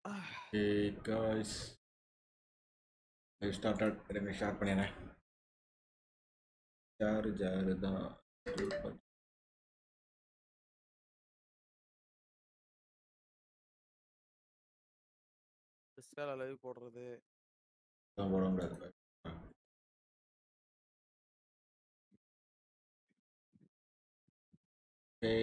Hey guys. Live started. இருங்க start பண்ணிடுறேன் ஜாரு ஜாரு தான் சூப்பர் இன்ஸ்டால லைவ் போடுறது தான் போட முடியாது ஓகே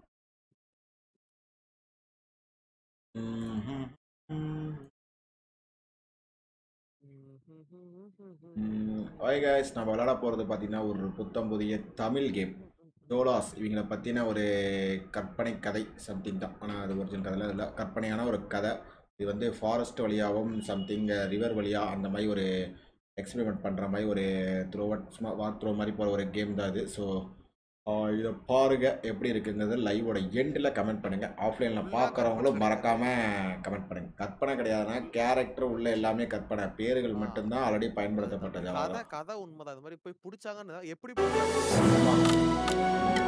ஓய் கைஸ் நம்ம விளையாட போகிறது பார்த்தீங்கன்னா ஒரு புத்தம் புதிய தமிழ் கேம் டோலாஸ் இவங்களை பற்றின ஒரு கற்பனை கதை சம்திங் தான் ஆனால் அது ஒரிஜினல் கதையில் இல்லை கற்பனையான ஒரு கதை இது வந்து ஃபாரஸ்ட் வழியாகவும் சம்திங் ரிவர் வழியாக அந்த மாதிரி ஒரு எக்ஸ்பெரிமெண்ட் பண்ணுற மாதிரி ஒரு த்ரோ சும்மா வாக் த்ரோ மாதிரி போகிற ஒரு கேம் தான் இது ஸோ இதை பாருங்க எப்படி இருக்குங்கிறது லைவோட எண்டில் கமெண்ட் பண்ணுங்கள் ஆஃப்லைனில் பார்க்குறவங்களும் மறக்காமல் கமெண்ட் பண்ணுங்கள் கற்பனை கிடையாதுன்னா கேரக்டர் உள்ள எல்லாமே கற்பனை பேர்கள் மட்டும்தான் ஆல்ரெடி பயன்படுத்தப்பட்டது கதை அவ்வளவுதான். கதை உண்மைதான் அது மாதிரி போய் பிடிச்சாங்கன்னு எப்படி பிடிச்சாங்க? ஆமா.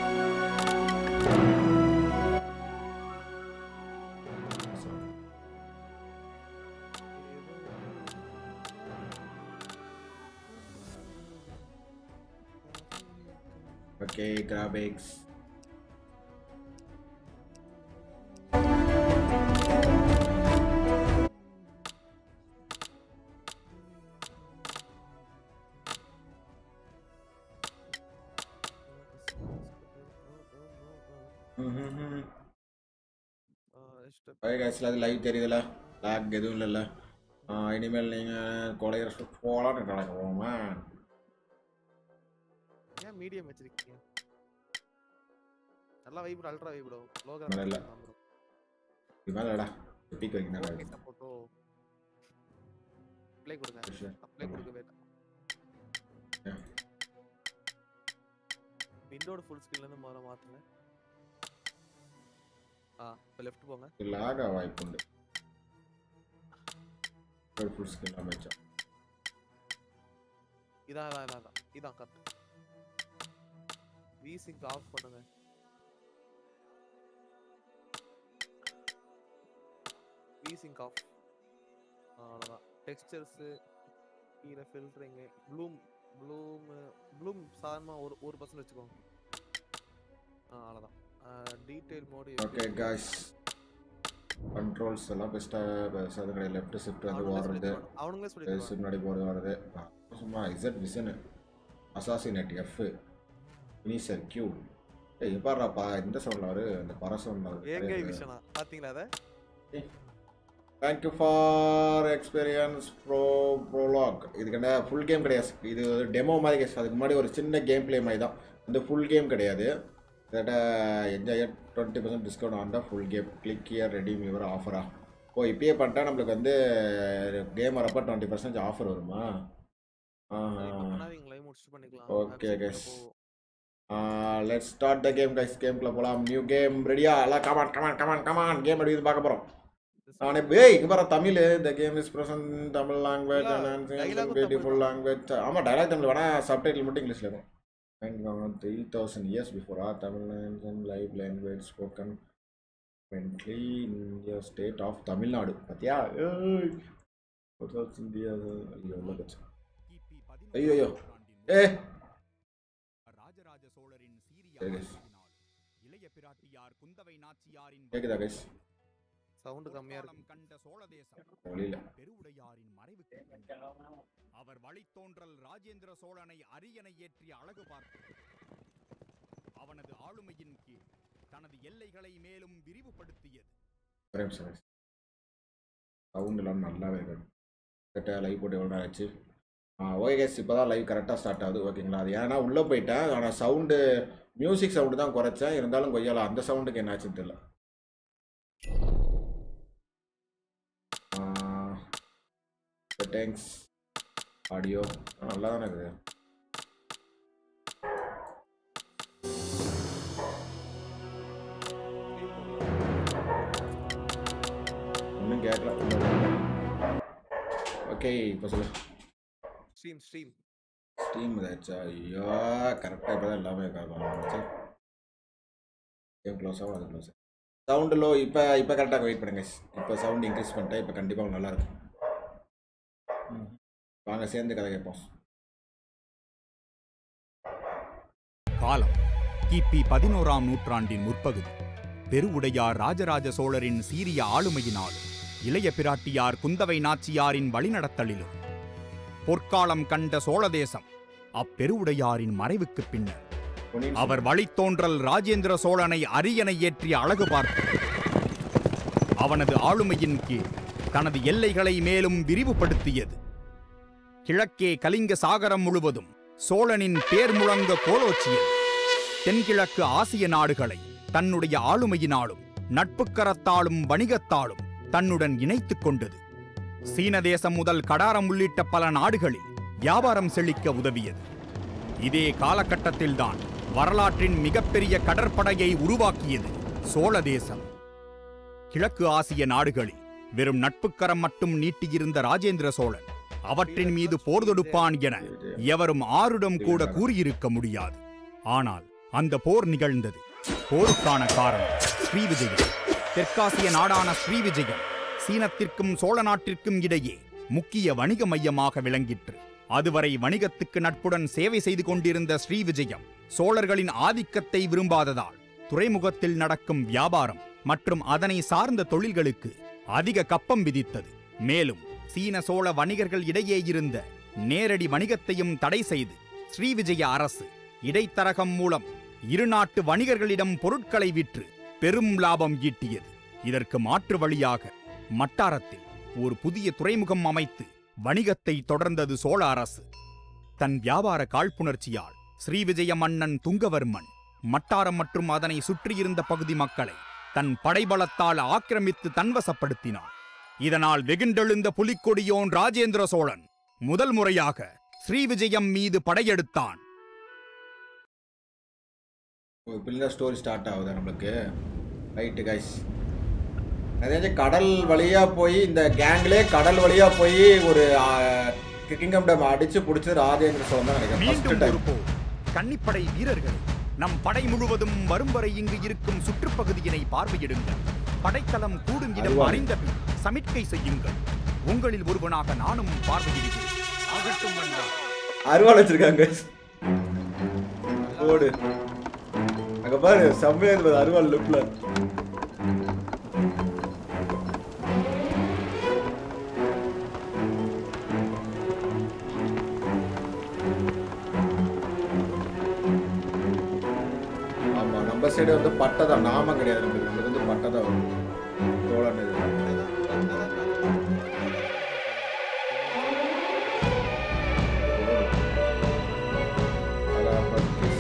ஓகே கிராபிக்ஸ் ஓகே கைஸ்ல அது லைவ் தெரியுதுல லாக் எதுவும் இல்லைல்ல ஆ, இனிமேல் நீங்கள் கொலைகிற போகலான்னு நடக்குவோமா ஏன் மீடியம் வச்சிருக்கீங்க நல்லா வைப்ரோ அல்ட்ரா வைப்ரோ லோகா மேல இல்ல. இது மேலடா எப்பிக் வைக்கணும் போட்டோ ப்ளே கொடுங்க Sure. ப்ளே கொடுக்க வேண்டாம் Yeah. விண்டோட ஃபுல் ஸ்க்ரீன்ல இருந்து முதல்ல மாத்துங்க ஆ இப்போ லெஃப்ட் போங்க லாக் ஆக வாய்ப்பு உண்டு ஃபுல் ஸ்கிரீன் அமைச்சா இதான் இதான் இதான் இதான் இதான் கரெக்ட் விசிங்க் ஆஃப் பண்ணுங்க விசிங்க் ஆஃப் அவ்வளோதான் டெக்ஸ்டர்ஸு கீழே ஃபில்டரிங்கு ப்ளூம் ப்ளூம் ப்ளூம் சாதாரணமாக ஒரு ஒரு பர்சன்ட் வச்சுக்கோங்க ஆ அவ்வளோதான் detail mode okay guys controls எல்லாம் பெஸ்ட்டாக பெருசாக கிடையாது லெஃப்ட் ஷிஃப்ட் வந்து ஓடுறது அவனுங்களே சொல்லிடுவாங்க பெருசு முன்னாடி போகிறது வர்றது சும்மா இசட் விசனு அசாசினேட் எஃப் மினிசர் கியூ ஏய் பாடுறாப்பா இந்த சவுண்டில் வரு இந்த பர சவுண்டில் ஏங்கை வருது விஷனா பார்த்தீங்களா அதை thank you for experience bro prologue இதுக்கு ஃபுல் கேம் கிடையாது இது டெமோ மாதிரி கேஸ் அதுக்கு முன்னாடி ஒரு சின்ன கேம் ப்ளே மாதிரி தான் இந்த ஃபுல் கேம் கிடையாது கிட்ட enjoy twenty percent discount on the full game click here redeem your ஆஃபரா ஓ இப்பயே பண்ணிட்டா நம்மளுக்கு வந்து கேம் வரப்போ டுவெண்ட்டி பர்சன்டேஜ் ஆஃபர் வருமா லைவ் முடிச்சு பண்ணிக்கலாம் Okay, website guys. ல போ. Let's start the game guys கேம்குள்ளே போகலாம் நியூ கேம் ரெடியா எல்லாம் come on come on come on come on game எப்படி பார்க்க போகிறோம் நானே ஏய் இங்க பாரு Tamil the game is present Tamil language இல்ல, and dialogue beautiful Tamil language ஆமா டயலாக் தமிழ் வேணா சப்டைட்டில் மட்டும் இங்கிலீஷ்ல இருக்கும் த்ரீ தௌசண்ட் இயர்ஸ் பிஃபோர் ஆ Tamil live language spoken friendly India state of Tamil Nadu பார்த்தியா ஏய் இந்தியா ஐயோ உள்ள போச்சு ஐயோ, ஐயோ. ஏ ராஜராஜ சோழரின் சீரிய சரி, guys. ஆட்சியினால் இளைய பிராட்டியார் குந்தவை நாச்சியாரின் கேக்குதா guys? சவுண்ட் கம்மியா பொற்காலம் இருக்கு கண்ட சோழ தேசம் வழியில பெருவுடையாரின் மறைவுக்கு பின் அவர் வழித்தோன்றல் ராஜேந்திர சோழனை அரியணை ஏற்றிய அழகு பார்த்து அவனது ஆளுமையின் கீழ் தனது எல்லைகளை மேலும் விரிவுபடுத்தியது ஒரே நிமிஷம் guys. சவுண்ட் எல்லாம் நல்லாவே இருக்கு கரெக்டாக லைவ் போட்டு எவ்வளோ நேரம் ஆச்சு ஓகே கேஸ் இப்போ தான் லைவ் கரெக்டாக ஸ்டார்ட் ஆகுது ஓகேங்களா அது ஏன்னா உள்ளே போயிட்டேன் ஆனால் சவுண்டு மியூசிக் சவுண்டு தான் குறைச்சேன் இருந்தாலும் கொய்யால அந்த சவுண்டுக்கு என்ன ஆச்சுன்னு தெரியல செட்டிங்ஸ் ஆடியோ நல்லா தானே இருக்குது ஒன்றும் கேட்கல ஓகே இப்போ சொல்லு ஸ்ட்ரீம் ஸ்ட்ரீம் ஸ்டீம் இதாச்சா ஐயோ கரெக்டாக இப்போ தான் எல்லாமே ஆரம்பிச்சு கேம் க்ளோஸ் ஆகும் அது க்ளோஸ் சவுண்டு லோ இப்போ இப்போ கரெக்டாக வெயிட் பண்ணுங்க இப்போ இப்போ சவுண்ட் இன்க்ரீஸ் பண்ணிட்டேன் இப்போ கண்டிப்பாக நல்லா இருக்கும் ம். வாங்க சேர்ந்து கதை கேட்போம் காலம் கிபி பதினோராம் நூற்றாண்டின் முற்பகுதி பெருவுடையார் ராஜராஜ சோழரின் சீரிய ஆளுமையினாலும் இளைய பிராட்டியார் குந்தவை நாச்சியாரின் வழிநடத்தலிலும் பொற்காலம் கண்ட சோழ தேசம் அப்பெருவுடையாரின் மறைவுக்குப் பின்னர் பொன்னியின் அவர் வழித்தோன்றல் ராஜேந்திர சோழனை அரியணை ஏற்றிய அழகு பார்த்து அவனது ஆளுமையின் கீழ் தனது எல்லைகளை மேலும் விரிவுபடுத்தியது கிழக்கே கலிங்க சாகரம் முழுவதும் சோழனின் பேர் முழங்க கோலோச்சியது தென்கிழக்கு ஆசிய நாடுகளை தன்னுடைய ஆளுமையினாலும் நட்புக்கரத்தாலும் வணிகத்தாலும் தன்னுடன் இணைத்துக் கொண்டது சீன தேசம் முதல் கடாரம் உள்ளிட்ட பல நாடுகளில் வியாபாரம் செழிக்க உதவியது இதே காலகட்டத்தில்தான் வரலாற்றின் மிகப்பெரிய கடற்படையை உருவாக்கியது சோழ தேசம் கிழக்கு ஆசிய நாடுகளில் வெறும் நட்புக்கரம் மட்டும் நீட்டியிருந்த ராஜேந்திர சோழன் அவற்றின் மீது போர் தொடுப்பான் என எவரும் ஆருடம் கூட கூறியிருக்க முடியாது ஆனால் அந்த போர் நிகழ்ந்தது போருக்கான காரணம் ஸ்ரீவிஜயம் தெற்காசிய நாடான ஸ்ரீவிஜயம் சீனத்திற்கும் சோழ நாட்டிற்கும் இடையே முக்கிய வணிக மையமாக விளங்கிற்று அதுவரை வணிகத்துக்கு நட்புடன் சேவை செய்து கொண்டிருந்த ஸ்ரீவிஜயம் சோழர்களின் ஆதிக்கத்தை விரும்பாததால் துறைமுகத்தில் நடக்கும் வியாபாரம் மற்றும் அதனை சார்ந்த தொழில்களுக்கு அதிக கப்பம் விதித்தது மேலும் சீன சோழ வணிகர்கள் இடையே இருந்த நேரடி வணிகத்தையும் தடை செய்து ஸ்ரீவிஜய அரசு இடைத்தரகம் மூலம் இரு நாட்டு வணிகர்களிடம் பொருட்களை விற்று பெரும் லாபம் ஈட்டியது இதற்கு மாற்று வழியாக மட்டாரத்தில் ஒரு புதிய துறைமுகம் அமைத்து வணிகத்தை தொடர்ந்தது சோழ அரசு தன் வியாபார காழ்ப்புணர்ச்சியால் ஸ்ரீவிஜய மன்னன் துங்கவர்மன் மட்டாரம் மற்றும் அதனை சுற்றியிருந்த பகுதி மக்களை தன் படைபலத்தால் ஆக்கிரமித்து தன்வசப்படுத்தினான் இதனால் வெகுண்டெழுந்த புலிக்கொடியோன் ராஜேந்திர சோழன் முதல் முறையாக ஸ்ரீவிஜயம் மீது படையெடுத்தான் இப்படி ஸ்டோரி ஸ்டார்ட் ஆகுது நம்மளுக்கு ரைட்டு கைஸ் நிறைய கடல் வழியாக போய் இந்த கேங்லே கடல் வழியாக போய் ஒரு கிங்டம் டேம் அடிச்சு பிடிச்சது ராஜேந்திர சோழன் தான் நினைக்கிறேன் மீண்டும் ஃபர்ஸ்ட் ஒரு டைம் போர் கன்னிப்படை வீரர்கள் நம் படை முழுவதும் வரும் வரை இங்கு இருக்கும் சுற்றுப்பகுதியினை பார்வையிடுங்கள் படைத்தளம் கூடும் இடம் அருவாள். அறிந்த பின் சமிட்கை செய்யுங்கள் உங்களில் ஒருவனாக நானும் பார்வையிடுகிறேன் ஆகட்டும் மன்னா அருவாள் வச்சிருக்காங்க ஓடு அங்க பாரு செம்மையா இருந்தது அருவாள் லுக்ல ஆமா நம்ம சைடு வந்து பட்டை தான் நாமம் கிடையாது நம்மளுக்கு நம்மளுக்கு வந்து பட்டை தான் வரும் தோழன் இது அதான் practice.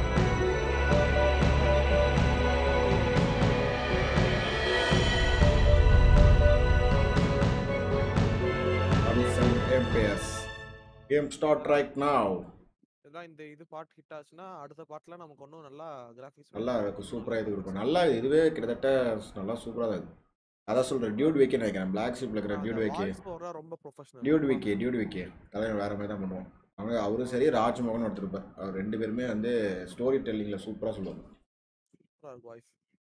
Thousand MPS. Game start right now. இதான் இந்த இது பாட் ஹிட் ஆச்சுன்னா அடுத்த பாட்டுல நமக்கு இன்னும் நல்லா கிராஃபிக்ஸ் நல்லா இருக்கும் சூப்பராக இது இருக்கும் நல்லா இதுவே கிட்டத்தட்ட நல்லா சூப்பராக தான் இருக்கு அதான் சொல்கிறேன் டியூட் விக்கி நினைக்கிறேன் பிளாக் ஷிப்பில் இருக்கிற டியூட் விக்கி ரொம்ப professional dude Vicky dude Vicky தலைவர் வேற மாதிரி தான் பண்ணுவோம் அவங்க அவரும் சரி ராஜ்மோகன் ஒருத்தருப்பார் அவர் ரெண்டு பேருமே வந்து ஸ்டோரி டெல்லிங்கில் சூப்பராக சொல்லுவாங்க வாய்ஸ்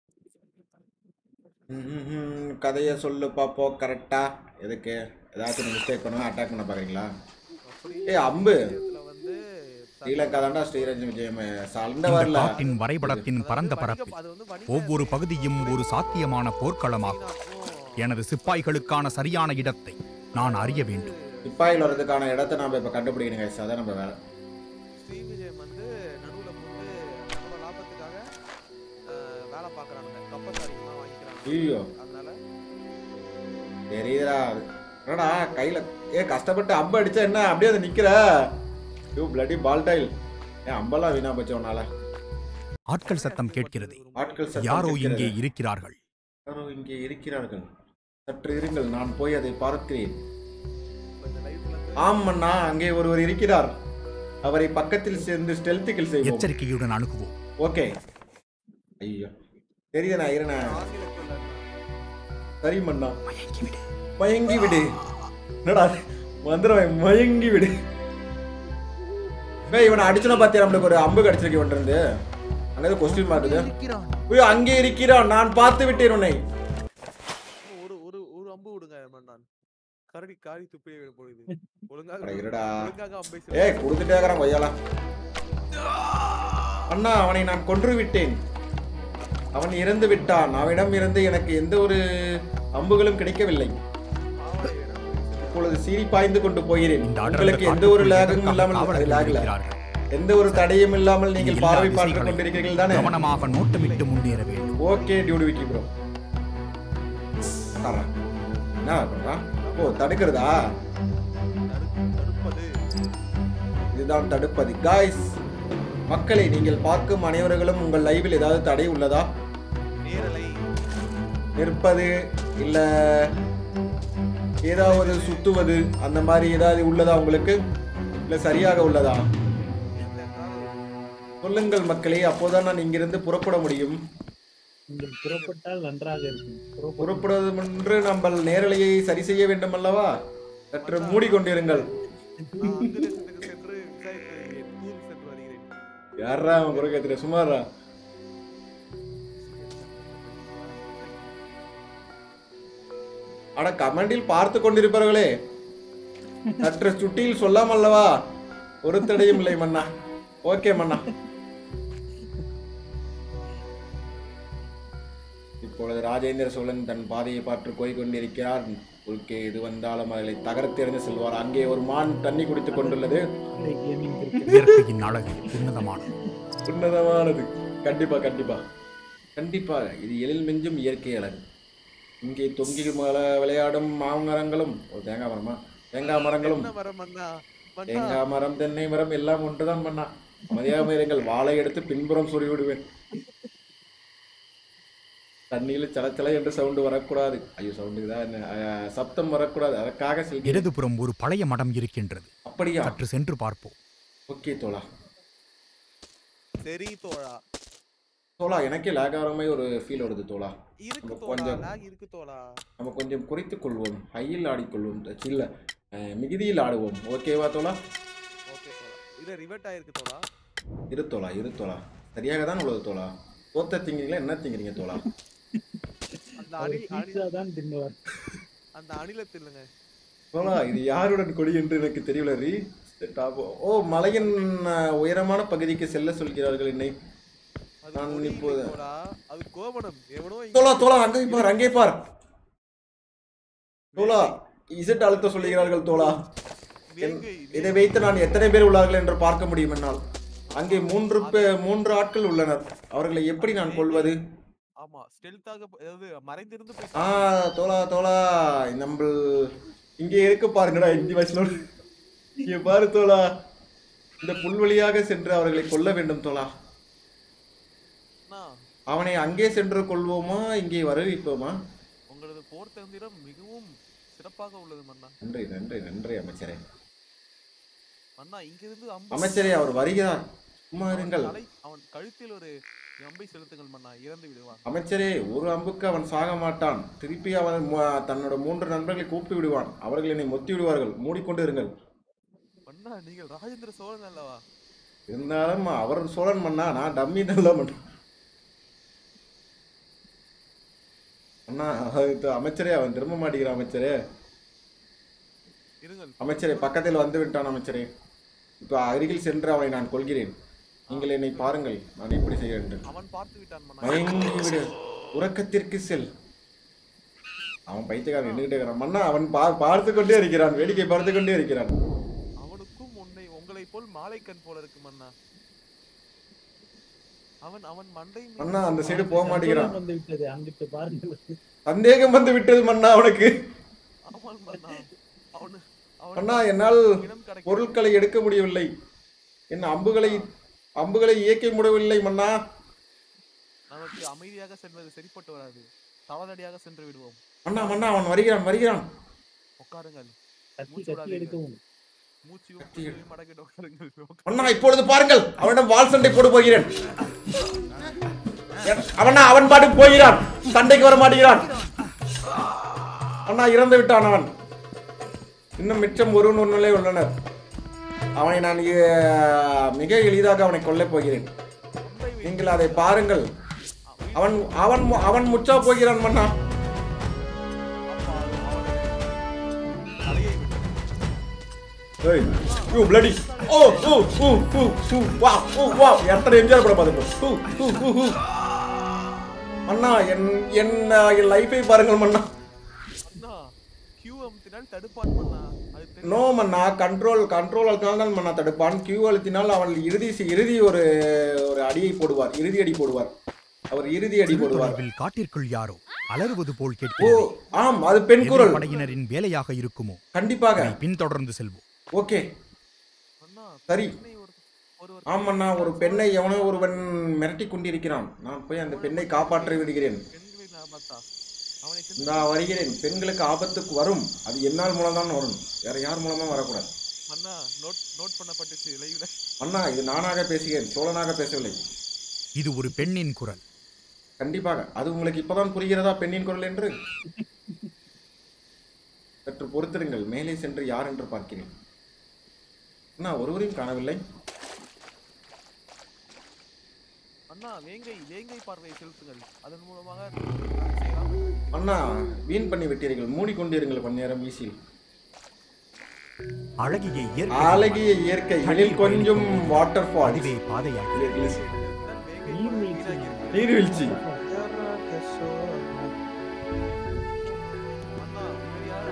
ம்ஹும். கதையை சொல்லு பாப்போம் கரெக்டா எதுக்கு ஏதாச்சும் மிஸ்டேக் பண்ணுவா அட்டாக் பண்ண பார்க்குறீங்களா ஏய், அம்பு. வந்து ஸ்ரீலங்கா தாண்டா ஸ்ரீரஞ்சன் விஜயம் சண்டை இந்த வரல காட்டின் வரைபடத்தின் பரந்த பரப்பில் அது வந்து வணிக ஒவ்வொரு பகுதியும் ஒரு சாத்தியமான போர்க்களமாகும் சீனாக்கும் எனது சிப்பாய்களுக்கான சரியான இடத்தை நான் அறிய வேண்டும் சிப்பாயில் வர்றதுக்கான இடத்த நம்ம இப்போ கண்டுபிடிக்கணும் guys. அதான் நம்ம வேலை ஸ்ரீவிஜயம் வந்து நடுவுல போட்டு நம்ம லாபத்துக்காக அஹ், வேலை பார்க்கறானுங்க கப்பசாரிங்கெல்லாம் வாங்கிக்கிறாங்க ஐயோ அதனால தெரியுதுடா என்னடா கையில் ஏ கஷ்டப்பட்டு அம்பு அடிச்சா என்ன அப்படியே வந்து நிற்கிற யூ பிளடி பால்டைல் ஏன் அம்பெல்லாம் வீணா போச்சு உன்னால ஆட்கள் சத்தம் கேட்கிறது ஆட்கள் சத்தம் யாரோ கேட்கிறது. இங்கே இருக்கிறார்கள் யாரோ இங்கே இருக்கிறார்கள் சற்று இருங்கள் நான் போய் அதை பார்க்கிறேன் இப்ப இந்த லைவ்ல இருந்து ஆம் அண்ணா அங்கே ஒருவர் இருக்கிறார் அவரை பக்கத்தில் சேர்ந்து ஸ்டெல்த்துக்கில் செய்வோம் எச்சரிக்கையுடன் அணுகுவோம் ஓகே ஐயோ தெரியுதுண்ணா இருண்ணா ஆங்கிலத்துல சரி மண்ணா மயங்கிவிடு மயங்கி விடு என்னடா வந்துடுவேன் மயங்கி விடு ஏய் இவனை அடிச்சுனா பாத்தியா நம்மளுக்கு ஒரு அம்பு கிடைச்சிருக்கு இவன் இருந்து அங்கே கொஸ்டின் மார்க் இருக்கிறான் ஐயோ அங்கே இருக்கிறான் நான் பார்த்து விட்டேன் உன்னை ஒரு ஒரு விடுங்க மன்னான் கரடி காரி துப்பியே விட போகுது ஒழுங்காக அட விடு. இருடா ஒழுங்காக அம்பை ஏய் கொடுத்துட்டே இருக்கிறான் கொய்யாலா அண்ணா அவனை நான் கொன்று விட்டேன் அவன் இறந்து விட்டான் அவனிடம் இருந்து எனக்கு எந்த ஒரு அம்புகளும் கிடைக்கவில்லை ஆவலை வேணாம். இப்பொழுது சீறி பாய்ந்து கொண்டு போகிறேன் இந்த உங்களுக்கு அடர்ந்த எந்த ஒரு காட்டுக்குள் லேகும் எதற்காக இல்லாமல் அது காவலர்கள் lag இல்ல. இருக்கிறார்கள்? எந்த ஒரு தடையும் இல்லாமல் நீங்கள் எல்லா பார்வை பார்த்து திசைகளையும் கொண்டிருக்கிறீர்கள் தானே கவனமாக நோட்டமிட்டு முன்னேற வேண்டும் ஓகே டியூடி விக்கி ப்ரோ என்ன பண்றான்? ஓ தடுக்கிறதா தடு- தடுப்பது இதுதான் தடுப்பது காய்ஸ் மக்களை நீங்கள் பார்க்கும் அனைவர்களும் உங்கள் லைவில் ஏதாவது தடை உள்ளதா நேரலை நிற்பது இல்ல ஏதாவது சுத்துவது அந்த மாதிரி ஏதாவது உள்ளதா உங்களுக்கு இல்ல சரியாக உள்ளதா என்றால் சொல்லுங்கள் மக்களே அப்போதான் நான் இங்கிருந்து புறப்பட முடியும் நீங்கள் புறப்பட்டால் நன்றாக இருக்கும் புறப்பட்டு புறப்படுவது என்று நம்ம நேரலையை சரி செய்ய வேண்டும் அல்லவா சற்று மூடிக்கொண்டிருங்கள் நான் அந்த தேசத்துக்கு சென்று விசாரித்து வருகிறேன். ஊருக்கு சென்று வருகிறேன் யாரா அவன் குறைக்கத்துல சுமாரா அட கமெண்டில் பார்த்து கொண்டிருப்பவர்களே சற்று சுட்டியில் சொல்லாமல்லவா ஒரு தடையும் இல்லை மன்னா ஓகே மன்னா இப்பொழுது ராஜேந்திர சோழன் தன் பாதையை பார்த்து போய் கொண்டிருக்கிறார் குறுக்கே இது வந்தாலும் அவர்களை தகர்த்தெறிந்து செல்வார் அங்கே ஒரு மான் தண்ணி குடித்துக் கொண்டுள்ளது கேமிங் கிரிக்கெட் இயற்கையின் அழகு உன்னதமானது உன்னதமானது கண்டிப்பா கண்டிப்பா கண்டிப்பா இது எழில் மிஞ்சும் இயற்கை அழகு இங்கே தொங்கி மல விளையாடும் மாமரங்களும் ஒரு தேங்காய் மரமா தேங்காய் மரங்களும் என்ன மரம் மன்னா மன்னா தேங்காய் மரம் தென்னை மரம் எல்லாம் ஒன்றுதான் பண்ணா மதியாக இருங்கள் வாழை எடுத்து பின்புறம் சொறி விடுவேன் தண்ணியில் சலச்சல என்று சவுண்டு வரக்கூடாது ஐயோ சவுண்டுக்கு தான் என்ன அஹ், சப்தம் வரக்கூடாது அதற்காக செல்கிறேன் இடதுபுறம் ஒரு பழைய மடம் இருக்கின்றது அப்படியா சற்று சென்று பார்ப்போம் ஓகே தோழா சரி தோழா தோழா எனக்கே லேக் ஆகிற மாதிரி ஒரு ஃபீல் வருது தோழா இருக்கு நம்ம தோழா கொஞ்சம் lag இருக்கு தோழா நம்ம கொஞ்சம் குறைத்துக் கொள்வோம் ஹையில் ஆடிக்கொள்வோம் இல்ல அஹ், மிகுதியில் ஆடுவோம் ஓகேவா தோழா ஓகே தோழா இது ரிவர்ட் ஆயிருக்கு தோழா இரு தோழா இரு தோழா சரியாக தான் உள்ளது தோழா தோத்த திங்கிறீங்களா என்ன திங்கிறீங்க தோழா அந்த அவர் அணில் அணில் பீட்சா தான் தின்னுவார் அந்த அணிலத்தில் இல்லைங்க தோழா இது யாருடன் கொடி என்று எனக்கு தெரியல ரீ டாப் ஓ மலையின் அஹ், உயரமான பகுதிக்கு செல்ல சொல்கிறார்கள் என்னை அது நான் கொடி இல்லை இப்போது- தோழா அது கோவணம் எவனோ இங்க தோழா தோழா அங்கே பார் அங்கே பார் தோழா வேங்கை, இசட் அழுத்த சொல்லுகிறார்கள் தோழா வேங்கை, இதை வைத்து நான் எத்தனை பேர் உள்ளார்கள் என்று பார்க்க முடியும் என்னால் அங்கே மூன்று பே- மூன்று ஆட்கள் உள்ளனர் அவர்களை எப்படி நான் கொள்வது ஆமா ஸ்டெல்த்தாக அதாவது மறைந்திருந்து போய் ஆ தோழா தோழா நம்ம இங்கே இருக்கு பாருங்கடா இந்தி வயசுல இங்கே பாரு தோழா இந்த புல்வெளியாக சென்று அவர்களை கொல்ல வேண்டும் தோழா அண்ணா, அவனை அங்கே சென்று கொள்வோமா இங்கே வரவிப்போமா உங்களது போர் தந்திரம் மிகவும் சிறப்பாக உள்ளது மன்னா நன்றி நன்றி நன்றி அமைச்சரே மன்னா இங்கிருந்து அம்பு அமைச்சரே அவர் வருகிறார் சும்மா அவன் இருங்கள் தலை அவன் கழுத்தில் ஒரு அம்பை செலுத்துங்கள் மன்னா இறந்து விடுவான் அமைச்சரே ஒரு அம்புக்கு அவன் சாக மாட்டான் திருப்பி அவன் மு- தன்னோட மூன்று நண்பர்களை கூப்பிட்டு விடுவான் அவர்கள் என்னை மொத்தி விடுவார்கள் மூடிக்கொண்டு இருங்கள் மன்னா நீங்கள் ராஜேந்திர சோழன் அல்லவா இருந்தாலும் அவர் சோழன் மன்னா நான் டம்மி நல்ல மன்னா அண்ணா அது அமைச்சரே அவன் திரும்ப மாட்டேங்கிறான் அமைச்சரே இருங்கள் அமைச்சரே பக்கத்தில் வந்து விட்டான் அமைச்சரே இப்போ அருகில் சென்று அவனை நான் கொள்கிறேன் நீங்கள் என்னை பாருங்கள் நான் எப்படி செய்ய வேண்டும் அவன் பார்த்து விட்டான் மன்னா மயங்கி விடு உறக்கத்திற்கு செல் அவன் பைத்தியக்காரன் நின்றுகிட்டே இருக்கிறான் மன்னா அவன் பா பார்த்து கொண்டே இருக்கிறான் வேடிக்கை பார்த்து கொண்டே இருக்கிறான் அவனுக்கும் உன்னை உங்களை போல் மாலை கண் போல இருக்கு மன்னா அவன் அவன் மண்டை மீது மன்னா அந்த சைடு போக மாட்டேங்கிறான் வந்து விட்டது அங்கிட்டு பாருங்கள் சந்தேகம் வந்து விட்டது மன்னா அவனுக்கு அவன் மன்னா அவனு அவன் மன்னா என்னால் இனம் கடக்க பொருட்களை எடுக்க முடியவில்லை என் அம்புகளை அம்புகளை இயக்க முடியவில்லை மன்னா நமக்கு அமைதியாக செல்வது சரிப்பட்டு வராது தவறடியாக சென்று விடுவோம் மன்னா மன்னா அவன் வருகிறான் வருகிறான் உட்காருங்கள் கத்தி மூச்சு கத்தி விடாதீங்க. எடுக்கவும் மூச்சு கத்தி எடு. மடக்கிட்டு உட்காருங்கள் உட்காருங்கள். மன்னா இப்பொழுது பாருங்கள் அவனிடம் வாள் சண்டை போட போகிறேன் அவனா அவன் பாட்டுக்கு போகிறான் சண்டைக்கு வர மாட்டேங்கிறான் அண்ணா இறந்து விட்டான் அவன் இன்னும் மிச்சம் ஒருவன் ஒரு நிலை உள்ளனர் அவனை நான் அஹ், மிக எளிதாக அவனை கொல்லப் போகிறேன் ஒன்றை வை- நீங்கள் அதை பாருங்கள் அவன் அவன் மு- அவன் முச்சா போகிறான் மன்னா அப்பா, அவனை ஏய் யூ bloody ஓ ஓ ஓ ஓ ஓ வா ஓ வா எத்தனை எம்ஜிஆர் படம் பார்த்துருக்கோம் ஓ ஓ ஓ ஓ அண்ணா என் என்ன என் லைஃபை பாருங்கள் மண்ணா அண்ணா கியூ அமுத்தினால் தடுப்பான் பண்ணா அது தெரியும் நோ மண்ணா கண்ட்ரோல் கண்ட்ரோல் அழுத்தினால் தான் மண்ணா தடுப்பான் கியூ அழுத்தினால் அவன் இறுதி சி- இறுதி ஒரு ஒரு அடியை போடுவார் இறுதி அடி போடுவார் அவர் இறுதி அடி போடுவார் தொலைவில் காட்டிற்குள் யாரோ அலறுவது போல் ஓ கேட்கிறது ஆம் அது பெண் குரல் படையினரின் வேலையாக இருக்குமோ கண்டிப்பாக அதை பின்தொடர்ந்து செல்வோம் ஓகே அண்ணா சரி பெண்ணை ஒரு ஒருவர் ஆமண்ணா ஒரு பெண்ணை எவனோ ஒருவன் மிரட்டி கொண்டிருக்கிறான் நான் போய் அந்த பெண்ணை காப்பாற்றி விடுகிறேன் பெண்களின் ஆபத்தா அவனை சென்று நான் வருகிறேன் பெண்களுக்கு ஆபத்துக்கு வரும் அது என்னால் மூலம் தான் வரும் வேற யார் மூலமா வரக்கூடாது அண்ணா நோட் நோட் பண்ணப்பட்டுச்சு லைவ்ல அண்ணா இது நானாக பேசுகிறேன் சோழனாக பேசவில்லை இது ஒரு பெண்ணின் குரல் கண்டிப்பாக அது உங்களுக்கு இப்பதான் புரிகிறதா பெண்ணின் குரல் என்று சற்று பொறுத்திருங்கள் மேலே சென்று யார் என்று பார்க்கிறேன் அண்ணா ஒருவரையும் காணவில்லை அண்ணா வேங்கை வேங்கை பார்வையை செலுத்துங்கள் அதன் மூலமாக அதை செய்யலாம் அண்ணா வீண் பண்ணி விட்டீர்கள் மூடிக்கொண்டிருங்கள் கொஞ்ச நேரம் வீசில் அழகிய இயற்கை அழகிய இயற்கை இதில் கொஞ்சம் வாட்டர் ஃபால் அதுவே பாதையாகி இதுதான் வேங்கை பார்வை வீணாகியிருக்கிறது. நீர்வீழ்ச்சி அண்ணா இவர் யாரு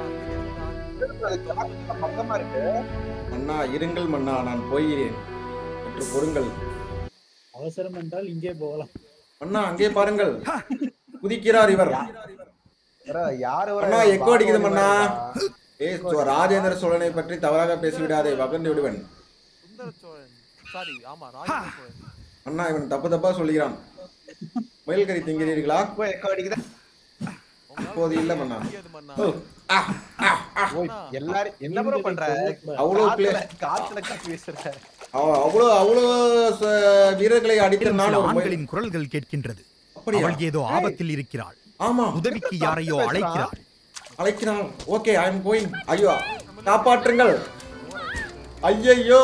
ஆசிரியர் பக்கமா இருக்கு அண்ணா இருங்கள் மன்னா நான் போகிறேன் சற்று பொறுங்கள் அவசரம் என்றால் இங்கே போகலாம் அண்ணா அங்கே பாருங்கள் குதிக்கிறார் இவர் bro, யாரு ஒரு அண்ணா, எக்கோ அடிக்குது பாபு மண்ணா. மாதிரி ஏ சோ- ராஜேந்திர சோழனை பற்றி தவறாக பேசிவிடாதே வகர்ந்து விடுவன் சுந்தர சோழன் சாரி ஆமா ராஜேந்திர சோழன் அண்ணா இவன் தப்பு தப்பா சொல்கிறான் முயல் கறி திங்கிறீர்களா எக்கோ எக்கோ அடிக்குதா உங்களால இப்போது இல்ல மன்னா முடியாது மன்னா ஓ, ஆ, ஆ, ஆ. ஓ, எல்லாரும் என்ன ப்ரோ பண்ற அவ்வளவு பிளே காத்துல- காத்துல காத்து வீசுற அவ- அவ்வளவு அவ்வளவு ச- வீரர்களை அடித்த மேலும் நான் சில ஒரு முயல் ஆண்களின் குரல்கள் கேட்கின்றது அப்படியா அவள் ஏதோ ஆபத்தில் இருக்கிறாள் ஆமா உதவிக்கு யாரையோ அழைக்கிறாள் அழைக்கிறான் ஓகே ஐ எம் கோயிங் ஐயோ காப்பாற்றுங்கள் ஐயையோ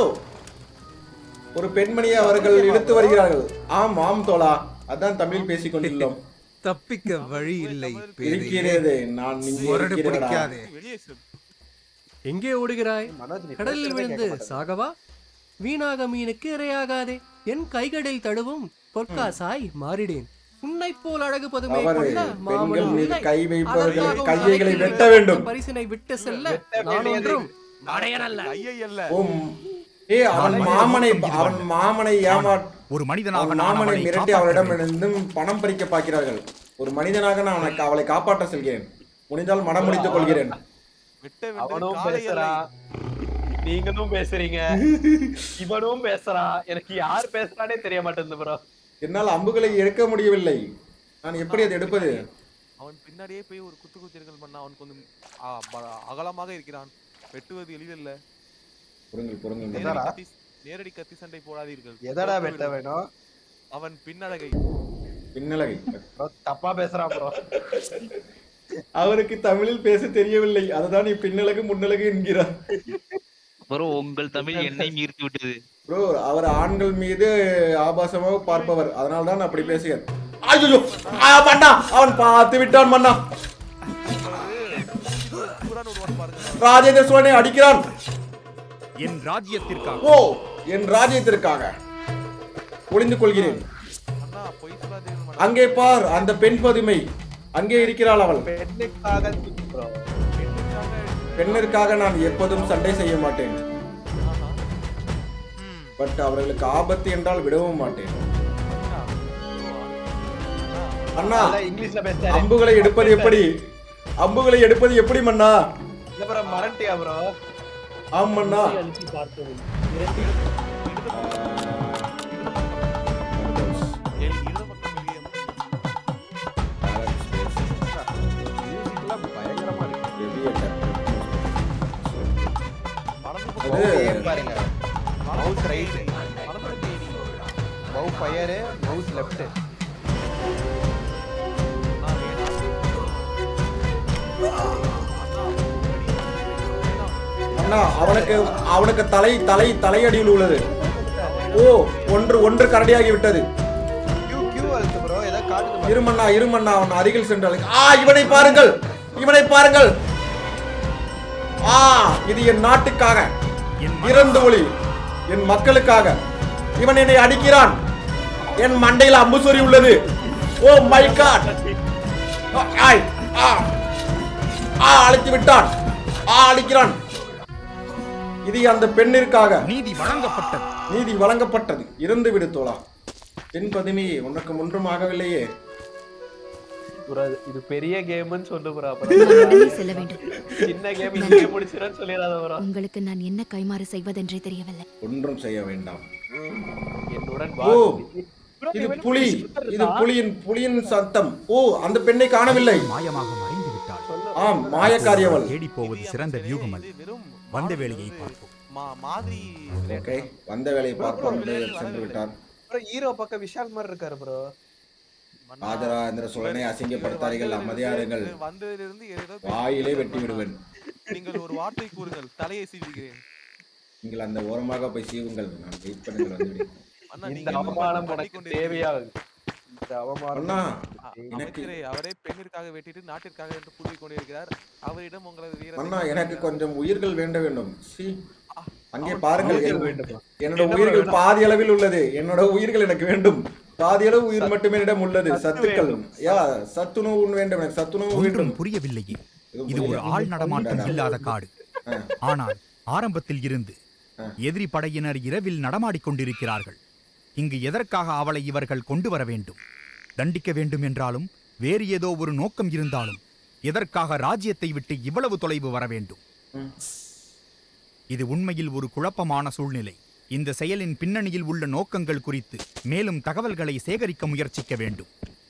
ஒரு பெண்மணியை அவர்கள் இழுத்து வருகிறார்கள் ஆம் ஆம் தோழா அதான் தமிழ் பேசிக் கொண்டுள்ளோம் தப்பிக்க வழி இல்லை பேதையே. இருக்கிறது நான் இங்கே முரடு இருக்கிறேடா. பிடிக்காதே வெளியே செல் எங்கே ஓடுகிறாய் மனோஜ் நீ கடலில் பேசுறதே விழுந்து கேட்க மாட்டேங்குது. சாகவா வீணாக மீனுக்கு இரையாகாதே என் கைகளில் தழுவும் பொற்காசாய் மாறிடேன் உன்னை போல் அழகு பதுமை தவறு. கொண்ட பெண்கள் மாமனும் மீது இல்லை. கை வைப்பவர்களை அதற்காக உன் கைகளை அறையில் வெட்ட வைத்த வேண்டும் பரிசினை விட்டு செல்ல வெட்ட நான் வேண்டியது. ஒன்றும் அடையனல்ல ஐயை அல்ல ஓம் ஏ அவன் மாமனை அவன் மாமனை ஏமா ஒரு மனிதனாக அவன் நான் மாமனை அவளை மிரட்டி காப்பாற்ற வேண்டும். அவரிடமிருந்தும் பணம் பறிக்க பார்க்கிறார்கள் ஒரு மனிதனாக நான் அவனை- அவளை காப்பாற்ற செல்கிறேன் முடிந்தால் மனம் முடித்துக் கொள்கிறேன் வெட்ட வெட்ட அவனும் காலை பேசுறா நீங்களும் பேசுறீங்க இவனும் பேசுறா எனக்கு யார் பேசுறானே தெரிய மாட்டேங்குது ப்ரோ என்னால் அம்புகளை எடுக்க முடியவில்லை நான் எப்படி அதை எடுப்பது அவன் பின்னாடியே போய் ஒரு குத்து குத்திருங்கள் மன்னா அவன் கொஞ்சம் ஆ, ப- அகலமாக இருக்கிறான் வெட்டுவது எளிதல்ல பொறுங்கள் பொறுங்கள் நேரடி எதடா? கத்தி நேரடி கத்தி சண்டை போடாதீர்கள் எதடா கொன்று வெட்ட விடும். வேணும் அவன் பின்னழகை பின்னலகை ப்ரோ தப்பா பேசுறான் ப்ரோ அவருக்கு தமிழில் பேச தெரியவில்லை அதுதான் நீ பின்னலகு முன்னலகு என்கிறார் ப்ரோ உங்கள் தமிழ் என்னையும் ஈர்த்து விட்டது ப்ரோ அவர் ஆண்கள் மீது ஆபாசமாக பார்ப்பவர் அதனால தான் அப்படி பேசுகிறார் ஐயோ மண்ணா அவன் பார்த்து விட்டான் மண்ணா குரான் ஒருவன் பாருங்க ராஜேந்திர சோழனை அடிக்கிறான் என் ராஜ்யத்திற்காக ஓ என் ராஜ்யத்திற்காக ஒளிந்து கொள்கிறேன் அண்ணா பொய் சொல்லாதீர்கள் மன்னா அங்கே பார் அந்த பெண் பதுமை அங்கே இருக்கிறாள் அவள் பெண்ணுக்காக ப்ரோ பெண்ணுக்காக பெண்ணிற்காக நான் எப்போதும் சண்டை செய்ய மாட்டேன் ஆஹா. ம். பட் அவர்களுக்கு ஆபத்து என்றால் விடவும் மாட்டேன் அண்ணா. ஓ, அண்ணா. அண்ணா நல்லா இங்கிலீஷ்ல பேசுறாரு அம்புகளை எடுப்பது எப்படி அம்புகளை எடுப்பது எப்படி மண்ணா இல்ல ப்ரோ மரண்டியா ப்ரோ ஆம் மண்ணா அழுத்தி பார்க்கவில்லை இரண்டு என் இடது பக்கம் விஜயம். மியூசிக்லாம் பயங்கரமா இருக்கு வலது அது- பக்கம் மவுஸ் ஏம் பாருங்க வலது மவுஸ் பக்கம் ரைட் ஏறி. வலது பக்கம் ஏறி. மவுஸ் ஃபயர் மவுஸ் லெஃப்ட் அண்ணா, வேணாம். அண்ணா, வேணாம். அண்ணா அவனுக்கு அவனுக்கு தலை தலை தலையடியில் உள்ளது ஓ ஒன்று ஒன்று கரடியாகி விட்டது கியூ கியூ அழுத்து ப்ரோ ஏதோ காட்டுது பாரு. இருமண்ணா இருமண்ணா அவன் அருகில் சென்று அழைக்க- ஆ இவனை பாருங்கள் இவனை பாருங்கள் ஆ இது என் நாட்டுக்காக என் இறந்து ஒளி என் மக்களுக்காக இவன் என்னை அடிக்கிறான் என் மண்டையில் அம்புசொறி உள்ளது ஓ மை காட் ஆய் ஆ ஆ அழைத்து விட்டான் ஆ அழிக்கிறான் இது அந்த பெண்ணிற்காக நீதி வழங்கப்பட்டது நீதி வழங்கப்பட்டது இறந்து விடு தோழா பெண் பதுமையே உனக்கு ஒன்றும் ஆகவில்லையே bro, இது பெரிய கேம்னு சொல்லு bro நான் அப்புறம் விலகி செல்ல வேண்டும் சின்ன கேம் இங்கே முடிச்சிடன்னு சொல்லிடாத bro உங்களுக்கு நான் என்ன கைமாறு செய்வதென்றே தெரியவில்லை ஒன்றும் செய்ய வேண்டாம் என்னுடன் ஓ வா Bro, இது இவனுக்கு புலி சுத்தம் இது இருக்கா? புலியின் புலியின் சத்தம் ஓ அந்த பெண்ணை காணவில்லை மாயமாக மறைந்து விட்டாள் ஆம் மாயக்காரி அவள் தேடி போவது சிறந்த வியூகம் அல்ல இது வெறும் வந்த மாதிரி வேலையை வந்து பார்ப்போம் மா- மாதிரி ஓகே வந்த வேலையை பார்ப்போம் என்று சென்று விட்டார் bro ஹீரோ பக்கம் விஷால் மாதிரி இருக்காரு ப்ரோ மன்னா, ராஜராஜேந்திர சோழனை இவர் அசிங்கப்படுத்தார்கள் வந்ததிலிருந்து- அமைதியாருங்கள் இவர் வந்ததிலிருந்து ஏதோ வாயிலே பேசிக் வெட்டி விடுவேன் நீங்கள் ஒரு வார்த்தை கூறுங்கள் தலையை சீவுகிறேன் நீங்கள் அந்த ஓரமாக போய் சீவுங்கள் நான் வெயிட் பண்ணுங்கள் வந்துவிடுவேன் அண்ணா, இந்த நீங்கள் இன்னும் அவமானம் பண்ணி உனக்கு கொண்டிருக்கிறீர்கள். தேவையா இந்த அவமானம் அண்ணா அ- எனக்கு- அமைச்சரே அவரே பெண்ணிற்காக வெட்டிட்டு நாட்டிற்காக என்று கூறிக் கொண்டிருக்கிறார் அவரிடம் உங்களது வீரத்தை அண்ணா எனக்கு கொஞ்சம் உயிர்கள் வேண்ட வேண்டும் சி அங்கே அவன் பாருங்கள் உயிர்கள் என்- வேண்டுமா? என்னோட என்ன உயிர்கள் வேணும்? பாதி அளவில் உள்ளது என்னோட உயிர்கள் எனக்கு வேண்டும் பாதி அளவு உயிர் மட்டுமே என்னிடம் உள்ளது சத்து சத்துக்கள் வேண்டும். யா சத்துணவு வேண்டும் எனக்கு சத்துணவு ஒன்றும் வேண்டும் புரியவில்லையே இது இது ஒரு புரியல. ஆள் நடமாட்டம் வேண்டாம். இல்லாத காடு ஆ. ஆனால் ஆரம்பத்தில் இருந்து ஆ. எதிரி படையினர் இரவில் நடமாடிக் கொண்டிருக்கிறார்கள் இங்கு எதற்காக அவளை இவர்கள் கொண்டு வர வேண்டும் தண்டிக்க வேண்டும் என்றாலும் வேறு ஏதோ ஒரு நோக்கம் இருந்தாலும் எதற்காக ராஜ்யத்தை விட்டு இவ்வளவு தொலைவு வர வேண்டும் ம். இது உண்மையில் ஒரு குழப்பமான சூழ்நிலை இந்த செயலின் பின்னணியில் உள்ள நோக்கங்கள் குறித்து மேலும் தகவல்களை சேகரிக்க முயற்சிக்க வேண்டும்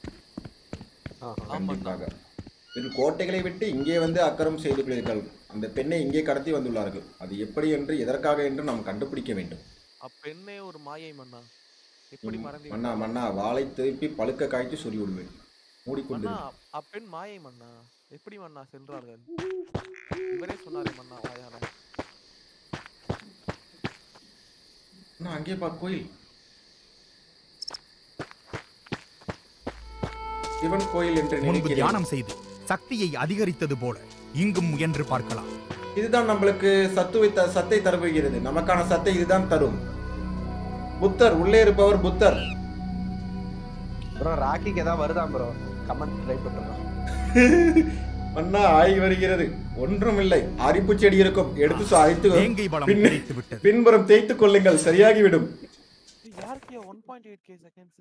கண்டிப்பாக இது கோட்டைகளை விட்டு இங்கே வந்து அக்கறம் செய்து கொள்கிறீர்கள் அந்த பெண்ணை இங்கே கடத்தி வந்துள்ளார்கள் அது எப்படி என்று எதற்காக என்று நாம் கண்டுபிடிக்க வேண்டும் அப்பெண்ணே ஒரு மாயை மன்னா எப்படி மறந்து மன்னா மன்னா வாளை திருப்பி பழுக்க காய்ச்சி சொல்லி விடுவேன் மூடிக்கொண்டு மன்னா அப்பெண் மாயை மன்னா எப்படி மன்னா சென்றார்கள் இவரே சொன்னாரே மன்னா வாயால அண்ணா அங்கே பா கோயில் சிவன் கோயில் என்று முன்பு நினைக்கிறேன் தியானம் செய்து சக்தியை அதிகரித்தது போல இங்கும் முயன்று பார்க்கலாம் இதுதான் நம்மளுக்கு சத்துவை த சத்தை தரப்போகிறது நமக்கான சத்தை இதுதான் தரும் புத்தர் உள்ளே இருப்பவர் புத்தர் ப்ரோ ராக்கிக்கு ஏதாவது வருதான் ப்ரோ கமெண்ட் ட்ரை பண்ணுறோம் அண்ணா ஆகி வருகிறது ஒன்றுமில்லை அரிப்பு செடி இருக்கும் எடுத்து சு- அரித்து வேங்கை பலம் பின்- கிடைத்து விட்டது பின்புறம் தேய்த்துக் கொள்ளுங்கள் சரியாகிவிடும் இது யாருக்கு one point eight K seconds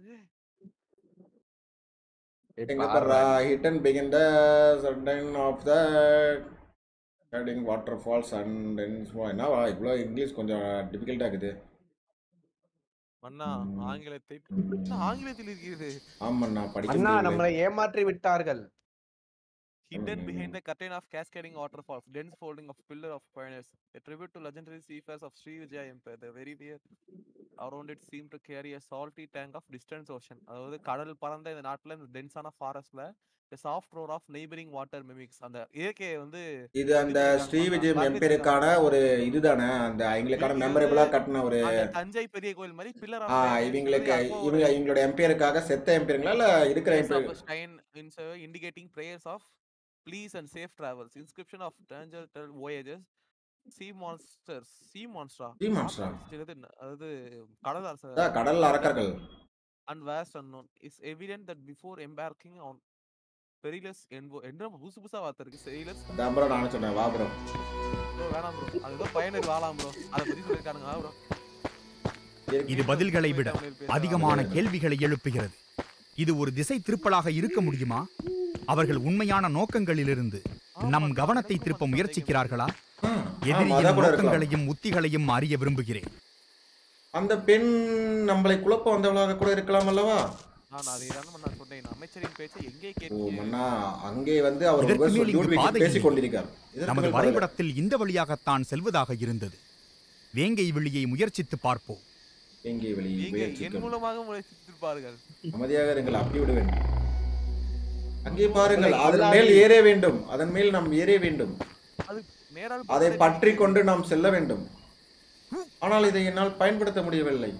எங்க பர்றா hit and begin the sudden of the heading water falls and என்னவா இவ்வளோ இங்கிலீஷ் கொஞ்சம் டிஃபிகல்ட்டாக இருக்குது மன்னா ம். ஆங்கிலத்தை என்ன ஆங்கிலத்தில் இருக்கிறது ஆமாண்ணா படிக்க அண்ணா முடியவில்லை. நம்மளை ஏமாற்றி விட்டார்கள் Hidden Mm. behind the curtain of cascading waterfalls, dense folding of pillar of pioneers, a tribute to legendary seafarers of Sri Vijaya Empire. The very weir around it seemed to carry a salty tank of distant ocean. அதாவது கடல் பறந்த இந்த நாட்டுல இந்த டென்ஸான ஃபாரஸ்ட்ல the soft roar of neighboring water mimics அந்த இயற்கையை வந்து இது அந்த பண்ணிருக்காங்க ஸ்ரீ மன்னா. விஜயம் வர்ணிச்சிருக்காங்க. எம்பேருக்கான ஒரு இதுதானே அந்த எங்களுக்கான இது மெமரபிளா வந்து கட்டின ஒரு அந்த தஞ்சை பெரிய கோயில் மாதிரி பில்லர் ஆ இவங்களுக்கு இவங்க இவங்களோட எம்பையருக்காக செத்த எம்பையருங்களா இல்ல இருக்கிற empire stein indicating prayers of please and safe travels inscription of danger tell voyages sea monsters sea monster Sea monster ஆ? அதாவது கடல் அரசு அதான் கடல் அரக்கர்கள் and vast unknown is evident that before embarking on perilous envo என்ன புதுசு புதுசா வார்த்தை இருக்கு perilous அதான் ப்ரோ நானும் சொன்னேன் வா ப்ரோ bro வேணாம் ப்ரோ அது ஏதோ பயனர் வாழாம் ப்ரோ அதை பத்தி சொல்லிருக்கானுங்க ப்ரோ இது பதில்களை விட அதிகமான கேள்விகளை எழுப்புகிறது இது ஒரு திசை திருப்பலாக இருக்க முடியுமா அவர்கள் உண்மையான நோக்கங்களிலிருந்து நம் கவனத்தை திருப்ப முயற்சிக்கிறார்களா எதிரியின் அதான் கூட இருக்கலாம் நோக்கங்களையும் உத்திகளையும் அறிய விரும்புகிறேன் அந்த பெண் நம்மளை குழப்ப வந்தவளாக கூட இருக்கலாம் அல்லவா நான் அதை தானே நான் சொன்னேன் அமைச்சரின் பேச்சை எங்கே ஓ கேட்கிறேன் மன்னா அங்கே வந்து அவர் இதற்கு உங்கள் மேல் இங்கு லுட்விக் பாதை பேசிக் இல்லை. கொண்டிருக்கார் இதற்கு நமது மேல் பாதை இல்லை. வரைபடத்தில் இந்த வழியாகத்தான் செல்வதாக இருந்தது வேங்கை விழியை முயற்சித்து பார்ப்போம் எங்கே வெளியே நீங்க என் முயற்சிக்கும் மூலமாக முயற்சித்திருப்பார்கள் அமைதியாக இருங்கள் அப்பி விடுவேன் அங்கே பாருங்கள் உங்களை அதன் மேல் ஏற வேண்டும் அதன் மேல் நாம் ஏற வேண்டும் அது நேரால் அதை பார்த்தா பற்றி கொண்டு நாம் செல்ல வேண்டும் ஆனால் இதை என்னால் பயன்படுத்த முடியவில்லை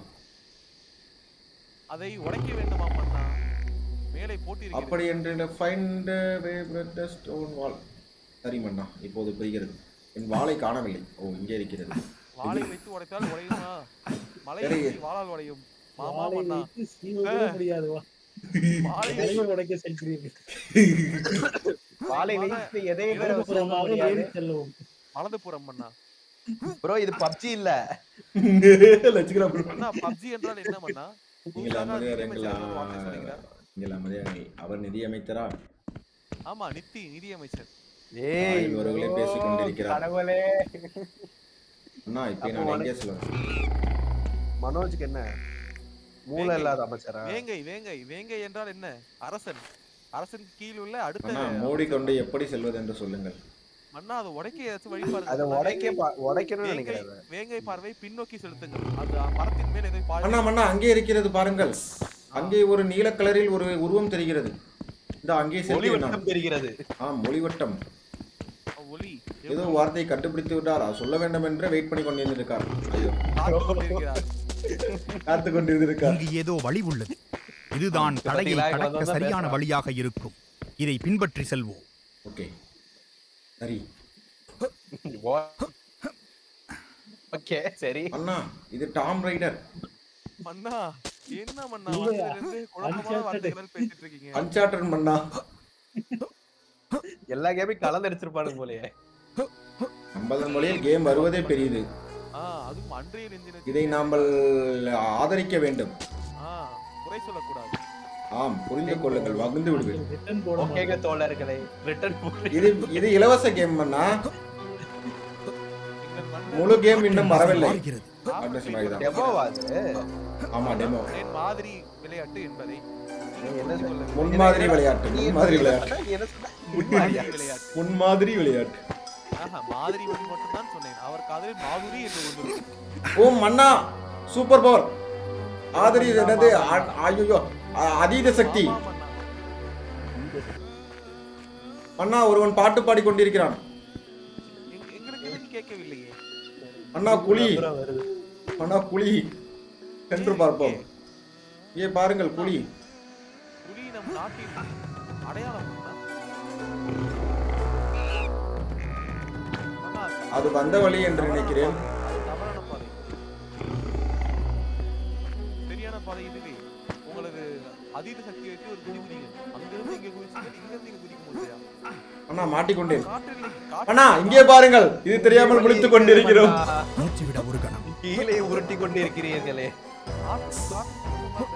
அதை உடைக்க வேண்டுமா மன்னா மேலே போட்டி அப்படி என்று ஃபைண்ட் ஸ்டோன் வால் சரி மன்னா இப்போது புரிகிறது என் வாளை காணவில்லை ஓ இங்கே இருக்கிறது வாளை வைத்து உடைத்தால் உடையுமா மலை சரி. வைத்து வாளால் உடையும் மாமா வாளை மன்னா வைத்து சீவவே முடியாது வா. வாளை தலையை உடைக்க செல்கிறீர்கள் வாளை மன- வைத்து எதையும் கூட சொல்ல இடதுபுறமாக முடியாது ஏறி செல்லவும் வலதுபுறம் மன்னா ப்ரோ இது பப்ஜி இல்ல லட்சுக்கலாம் மன்னா பப்ஜி என்றால் என்ன மன்னா நீங்கள் புதிதாக அமைதியாக நிதி அமைச்சர் இருங்களா ஒரு வார்த்தை சொல்லுகிறார். நீங்கள் அமைதியாக இருங்கள். அவர் நிதியமைச்சரா ஆமா நித்தி நிதி அமைச்சர் ஏய் வாயில் ஒருவர்களே ஐயோ, பேசிக் கொண்டிருக்கிறார். கடவுளே அண்ணா இப்போ அப்போ நான் உனக்கு- எங்கே சொல்லுவேன் மனோஜ்க்கு என்ன மூளை இல்லாத அமைச்சரா வேங்கை வேங்கை வேங்கை என்றால் என்ன அரசன் அரசன் கீழ் உள்ள அடுத்த அண்ணா மூடிக்கொண்டு எப்படி செல்வது என்று சொல்லுங்கள் மன்னா அதை உடைக்க ஏதாச்சும் வழி பாருங்க அதை மன்னா. உடைக்க பா- உடைக்கணும்னு வேங்கை நினைக்கிறேன் வேங்கை பார்வை பின்னோக்கி செலுத்துங்கள் அது மரத்தின் மேல் எதை பாய் அண்ணா மண்ணா அங்கே இருக்கிறது பாருங்கள் அங்கே ஒரு நீல கலரில் ஒரு உருவம் தெரிகிறது இந்த அங்கே செல்கிறேன் நான். ஒளிவட்டம் தெரிகிறது ஆம் மொழிவட்டம் ஒளி ஏதோ வார்த்தையை கண்டுபிடித்து விட்டார் அவர் சொல்ல வேண்டும் என்று வெயிட் பண்ணி கொண்டிருந்திருக்கார் ஐயோ காத்துக் கொண்டிருக்கிறார். காத்து கொண்டிருந்திருக்கார் இங்கு ஏதோ வழி உள்ளது இதுதான் இப்ப தடையை பாத்தீங்களா, இங்க கடக்க வந்தவன் தான் சரியான பேசுறான். வழியாக இருக்கும் இதை பின்பற்றி செல்வோம் ஓகே சரி ஓகே சரி அண்ணா இது டாம் ரைடர் மன்னா என்ன மன்னா இல்ல, வந்ததிலிருந்து குழப்பமான Uncharted. வார்த்தைகள் பேசிட்டு இருக்கீங்க அன்சார்டர் மண்ணா எல்லா கேமையும் கலந்தடிச்சிருப்பானுங்க போலயே ஐம்பது மொழியில் கேம் வருவதே பெரியது ஆ அதுவும் அன்றைய இன்ஜின் இதை நாம் ஆதரிக்க வேண்டும் ஆ குறை சொல்லக்கூடாது ஆம் புரிந்து கொள்ளுங்கள் வகுந்து விடுவேன் ரிட்டர்ன் போட ஓகேங்க தோழர்களே ரிட்டர்ன் இது இது இலவச கேம் மண்ணா எங்கள் மன்னர் முழு கேம் இன்னும் வரவில்லை மாறுகிறது அட்ரஸ் மாதிரி தான் டெமோவா அது ஆமா டெமோ என் மாதிரி விளையாட்டு என்பதை நீ என்ன புரிந்து கொள்ள வேண்டும். முன்மாதிரி விளையாட்டு நீ முன்மாதிரி என்ன விளையாட்டு சொன்ன? நீ என்ன சொன்ன? முன்மாதிரி விளையாட்டு முன்மாதிரி விளையாட்டு ஆஹா மாதிரி ஒன்று மட்டும் தான் சொன்னேன் அவர் காதலில் மாதுரி என்று ஒன்று இருக்கு. ஓ மன்னா சூப்பர் பவர் ஆதரி இது என்னது ஐயோ அதீத சக்தி ஆமா, மன்னா. அண்ணா ஒருவன் பாட்டு பாடி கொண்டிருக்கிறான் எங்க- எங்களுக்கு எதுவும் கேட்கவில்லையே அண்ணா குழி அப்புறம் வருது அண்ணா குழி சென்று பார்ப்போம் இங்கே பாருங்கள் குழி புலி நம் நாட்டின் அடையாளம் மன்னா. மன்னா, அது வந்த வழி என்று நினைக்கிறேன் அது தவறான பாதை சரியான பாதை இதுவே உங்களது அதீத சக்தி வைத்து ஒரு குதி குதிங்க அங்கிருந்து இங்க குதிச்சுங்க இங்கிருந்து இங்க குதிக்க முடியா அண்ணா மாட்டிக்கொண்டேன் காற்றில் அண்ணா இங்கே பாருங்கள் இது தெரியாமல் முடித்துக் கொண்டிருக்கிறோம் மூச்சு விட ஒரு கணம் கீழே உருட்டி கொண்டு இருக்கிறீர்களே காற்று காற்று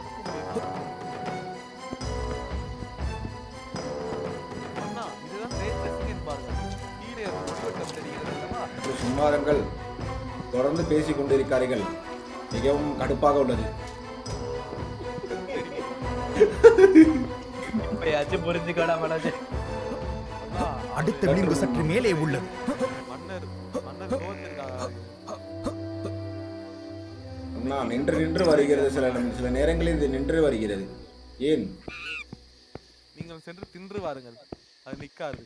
அண்ணா இதுதான் ரேஸ் ரேசிங் என்பார்கள் கீழே ஒரு ஒளிவட்டம் தெரிகிறது அல்லவா இது சும்மாருங்கள் தொடர்ந்து பேசிக் கொண்டிருக்கார்கள் மிகவும் கடுப்பாக உள்ளது இப்பயாச்சும் புரிஞ்சுக்கடா மனோஜ் அண்ணா, அடுத்த விளிம்பு சற்று மேலே உள்ளது மன்னர் மன்னர் கோவத்திற்காக அண்ணா நின்று நின்று வருகிறது சில சில நேரங்களில் இது நின்று வருகிறது ஏன் நீங்கள் சென்று தின்று வாருங்கள் அது நிக்காது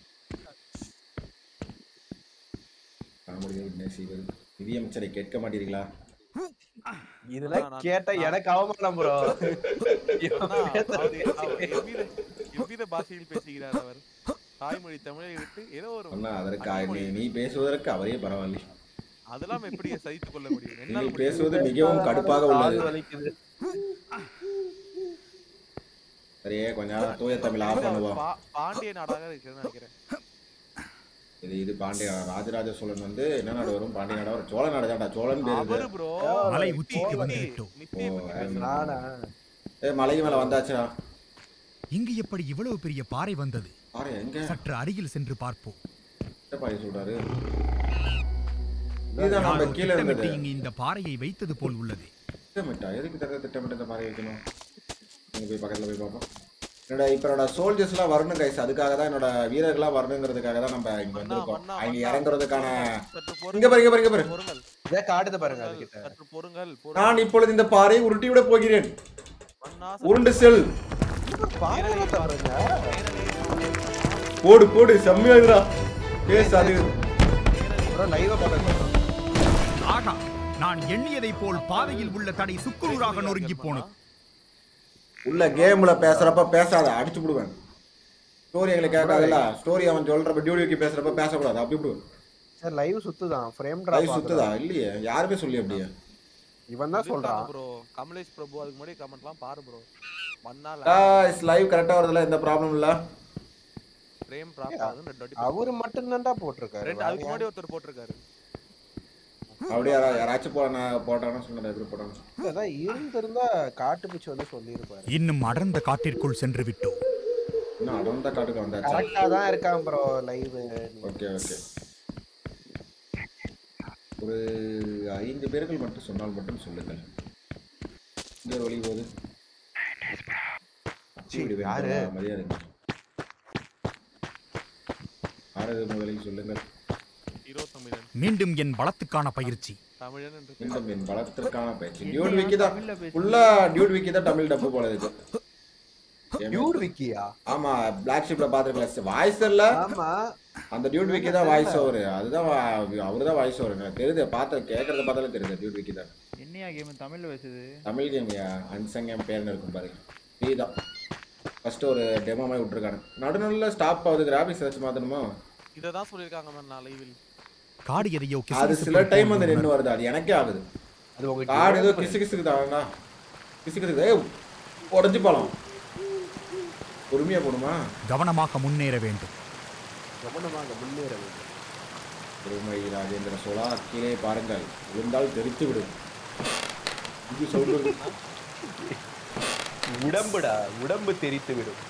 காமெடிகள் என்ன செய்வது நிதியமைச்சரை கேட்க மாட்டீர்களா இதெல்லாம் நான் கேட்டா நான் எனக்கு அவமானம் ப்ரோ அண்ணா, அவர் அவர் எவ்வித எவ்வித பாஷையில் பேசுகிறார் அவர் தாய்மொழி தமிழை விட்டு ஏதோ ஒரு அண்ணா அதற்கு அந்நிய நீ- மொழி. நீ பேசுவதற்கு அவரே பரவாயில்லை அதெல்லாம் எப்படி சகித்துக் கொள்ள முடியும் என்னால் நீங்கள் முடியும். பேசுவது மிகவும் கடுப்பாக உள்ளது வலிக்குது சரியே கொஞ்ச நேரம் தூய தமிழ் ஆஃப் பண்ணுவோம் பா- பாண்டிய நாடாக இருக்குன்னு நினைக்கிறேன் இது இது பாண்டிய ராஜராஜ சோழன் வந்து என்ன நாடு வரும் பாண்டிய நாடு வரும் சோழ நாடு தான்டா சோழன் பேரு அவரு இது. ப்ரோ மலை உச்சிக்கு வந்துவிட்டோம். நித்தியை பத்தி ஓ, பேசுறாரு. நானா ஏ மலைக்கு மேல வந்தாச்சுடா இங்கு எப்படி இவ்வளவு பெரிய பாறை வந்தது ஆரே எங்க சற்று அருகில் சென்று பார்ப்போம் என்ன பாய் சொல்றாரு இதுதான் நம்ம யாரோ கீழே இருந்தது திட்டமிட்டு இங்கு இந்த பாறையை வைத்தது போல் உள்ளது திட்டமிட்டா எதுக்கு தக்க திட்டமிட்டு இந்த மாதிரி வைக்கணும் நீங்க போய் பக்கத்துல போய் பார்ப்போம் என்னோட இப்ப என்னோட சோல்ஜர்ஸ் எல்லாம் வரணும் கைஸ் அதுக்காக தான் என்னோட வீரர்கள்லாம் வரணுங்கிறதுக்காக தான் நம்ம இங்க மன்னா, வந்திருக்கோம் மன்னா, அங்க மன்னா. இறங்குறதுக்கான சற்று இங்க பாரு இங்க பாரு இங்க பாரு பொறுங்கள் இதே காட்டுது பாருங்க அதுகிட்ட சற்று பொறுங்கள் நான் இப்பொழுது இந்த பாறையை உருட்டி விட போகிறேன் மன்னா உருண்டு செல் பாருங்க பாருங்க போடு போடு செம்மையாதுடா பேசு அது ப்ரோ லைவா பாருங்க ஆகா நான் எண்ணியதைப் போல் பாதையில் உள்ள தடை சுக்குநூறாக நொறுங்கி போனது உள்ள கேம்ல பேசுறப்ப பேசாத அடிச்சு விடுவேன் ஸ்டோரி எங்களுக்கு கேட்காதுல்ல ஸ்டோரி அவன் சொல்றப்ப டியூடிக்கு பேசுறப்ப பேசக்கூடாது அப்படி விடுவேன் சரி லைவ் சுத்துதான் ஃப்ரேம் லைவ் டிராப் சுத்துதா இல்லையே யாருமே சொல்லி அப்படியே இவன் தான் சொல்றான் ப்ரோ கமலேஷ் பிரபு அதுக்கு முன்னாடி கமெண்ட்லாம் பாரு ப்ரோ மண்ணால காய்ஸ் லைவ் கரெக்டா வருதுல எந்த ப்ராப்ளம் இல்ல ஃப்ரேம் டிராப் ஆகுது ரெண்டு வாட்டி அவரு மட்டும் தான்டா போட்டிருக்காரு ரெண்டு அதுக்கு முன்னாடி ஒருத்தர் போட்டிருக்காரு அப்படியே யாரா யாராச்சும் போனா போட்டாங்கன்னா சொல்லுங்க எப்படி போட்டாங்க அதான் இருந்திருந்தா காட்டுப்பூச்சி வந்து சொல்லியிருப்பாரு இன்னும் அடர்ந்த காட்டிற்குள் சென்று விட்டோம் இன்னும் அடர்ந்த காட்டுக்கு வந்தாச்சு கரெக்டா தான் இருக்கான் ப்ரோ லைவ் ஓகே ஓகே ஒரு ஐந்து பேர்கள் மட்டும் சொன்னால் மட்டும் சொல்லுங்கள் இந்த ஒரு வழி போகுது சீ, இப்படி யாரு? வேண்டாம், மரியாதை ஆறது முதலில் சொல்லுங்கள் ஹீரோ தமிழன் மீண்டும் என் பலத்துக்கான பயிற்சி தமிழன் என்று மீண்டும் என் பலத்திற்கான பயிற்சி டியூட் விக்கி தான் ஃபுல்லா டியூட் விக்கி தான் தமிழ் டப்பு போல இருக்கு டியூட் விக்கியா ஆமா பிளாக் ஷிப்ல பாத்துருக்கல வாய்ஸ் இல்ல ஆமா அந்த டியூட் விக்கி தான் வாய்ஸ் ஓவர் அதுதான் அவரு தான் வாய்ஸ் ஓவர் எனக்கு தெரியுது பார்த்த கேட்கறத பார்த்தாலே தெரியுது டியூட் விக்கி தான் என்னையா கேம் தமிழ்ல பேசுது தமிழ் கேம் அன்சங் என் பேர்னு இருக்கும் பாரு நீ தான் ஃபர்ஸ்ட் ஒரு டெமோ மாதிரி விட்டுருக்காங்க நடுநடுல ஸ்டாப் ஆகுது கிராபிக்ஸ் ஏதாச்சும் மாத்தணுமோ இதை தான் சொல்லியிருக்காங்க மேம் நான் லைவில் காடு எதையோ அது சில டைம் வந்து நின்று வருது அது எனக்கே ஆகுது அது உங்க காடு ஏதோ கிசு கிசுக்கு தாங்கண்ணா கிசு கிசுக்கு ஏய் உடஞ்சி போலாம் பொறுமையா போடுமா கவனமாக முன்னேற வேண்டும் கவனமாக முன்னேற வேண்டும் திருமதி ராஜேந்திர சோழா கீழே பாருங்கள் விழுந்தால் தெரித்து விடும் இது சொல்றது உடம்புடா உடம்பு தெரித்து விடும்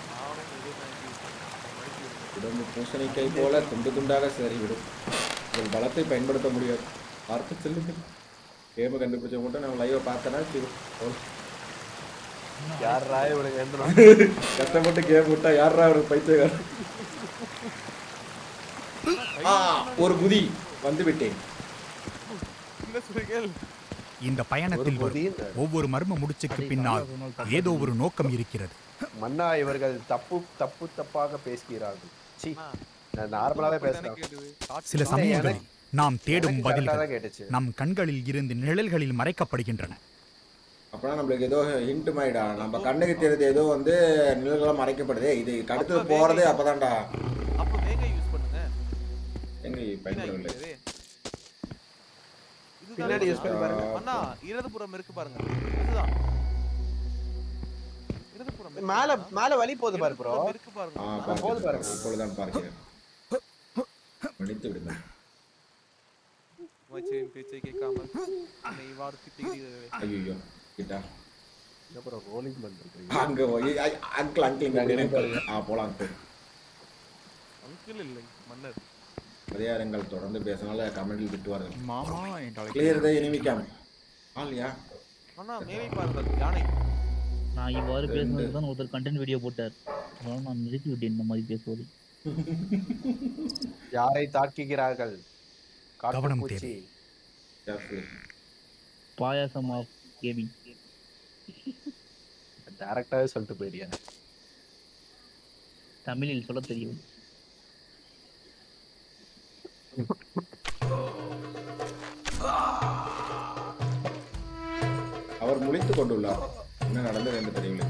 உடம்பு பூசணிக்காய் போல துண்டு துண்டாக சேறிவிடும் உங்கள் பலத்தை பயன்படுத்த முடியாது பார்த்து செல்லுங்கள் கேமை கண்டுபிடிச்ச மட்டும் நான் லைவை பார்த்தேன்னா சரி, போதும். யாரா இவனுக்கு எந்த கஷ்டப்பட்டு கேம் விட்டா யாரா ஒரு பைத்தியக்காரன் ஆ ஒரு குதி வந்து விட்டேன் என்ன சொல்றீர்கள் இந்த பயணத்தில் ஒரு வரும் புதிய- ஒவ்வொரு மர்ம முடிச்சுக்கு பின்னால் ஏதோ ஒரு நோக்கம் இருக்கிறது மன்னா இவர்கள் தப்பு தப்பு தப்பாக பேசுகிறார்கள் சீ நான் நார்மலாவே பேசுறேன் சில சமயங்களில் நாம் தேடும் எனக்கு correct ஆ தான் பதில்கள் கேட்டுச்சு. நம் கண்களில் இருந்து நிழல்களில் மறைக்கப்படுகின்றன அப்பனா நம்மளுக்கு ஏதோ ஹிண்ட் மாயிடா நம்ம கண்ணுக்கு தெரியுது ஏதோ வந்து நிழல்களா மறைக்கப்படுது இது அடுத்தது அப்ப போறதே வேகை- அப்பதான்டா அப்ப வேக யூஸ் பண்ணுங்க எங்க பயன்படவில்லை இது பின்னாடி use பண்ணி பாருங்க. அண்ணா இடதுபுறம் இருக்கு பாருங்க இதுதான் இடதுபுறம் இருக்கு மேல பாருங்க. மேல வழி போகுது பாரு ப்ரோ இடதுபுறம் இருக்கு பாருங்க ஆ போது பார்க்கிறேன் பாருங்க. இப்பொழுதுதான் பார்க்கிறேன் மன்னித்து விடுங்கள் மச்சேன் பேச்சை கேட்காமல் என்னை இவ்வாறு திட்டுகிறீர்களே. ஐயோ கிட்டா அப்புறம் ரோலிங் பண்றீங்க அங்க போய் அங்கிள் அங்கிள் அங்கிள் ஆ போலாம் அங்கிள் அங்கிள் இல்லை மன்னர் மரியாதங்கள் தொடர்ந்து பேசினால கமெண்டில் திட்டுவார்கள் மாமா என் தலைக்கு கிளியர் தான் இனிமிக்காம ஆலியா அண்ணா மேலே பாருங்கள் யானை நான் இவ்வாறு பேசுனதுக்கு தான் ஒருத்தர் கண்டென்ட் வீடியோ போட்டார் அதனால நான் நிறுத்தி விட்டேன் இந்த மாதிரி பேசுவது யாரை தாக்குகிறார்கள் கவனம் காட்டுப்பூச்சி பாயாசம் ஆஃப் கேமிங் டைரக்டாவே சொல்லிட்டு போயிரியா தமிழில் சொல்ல தெரியும் அவர் முழித்துக் கொண்டுள்ளார் என்ன நடந்தது என்று தெரியவில்லை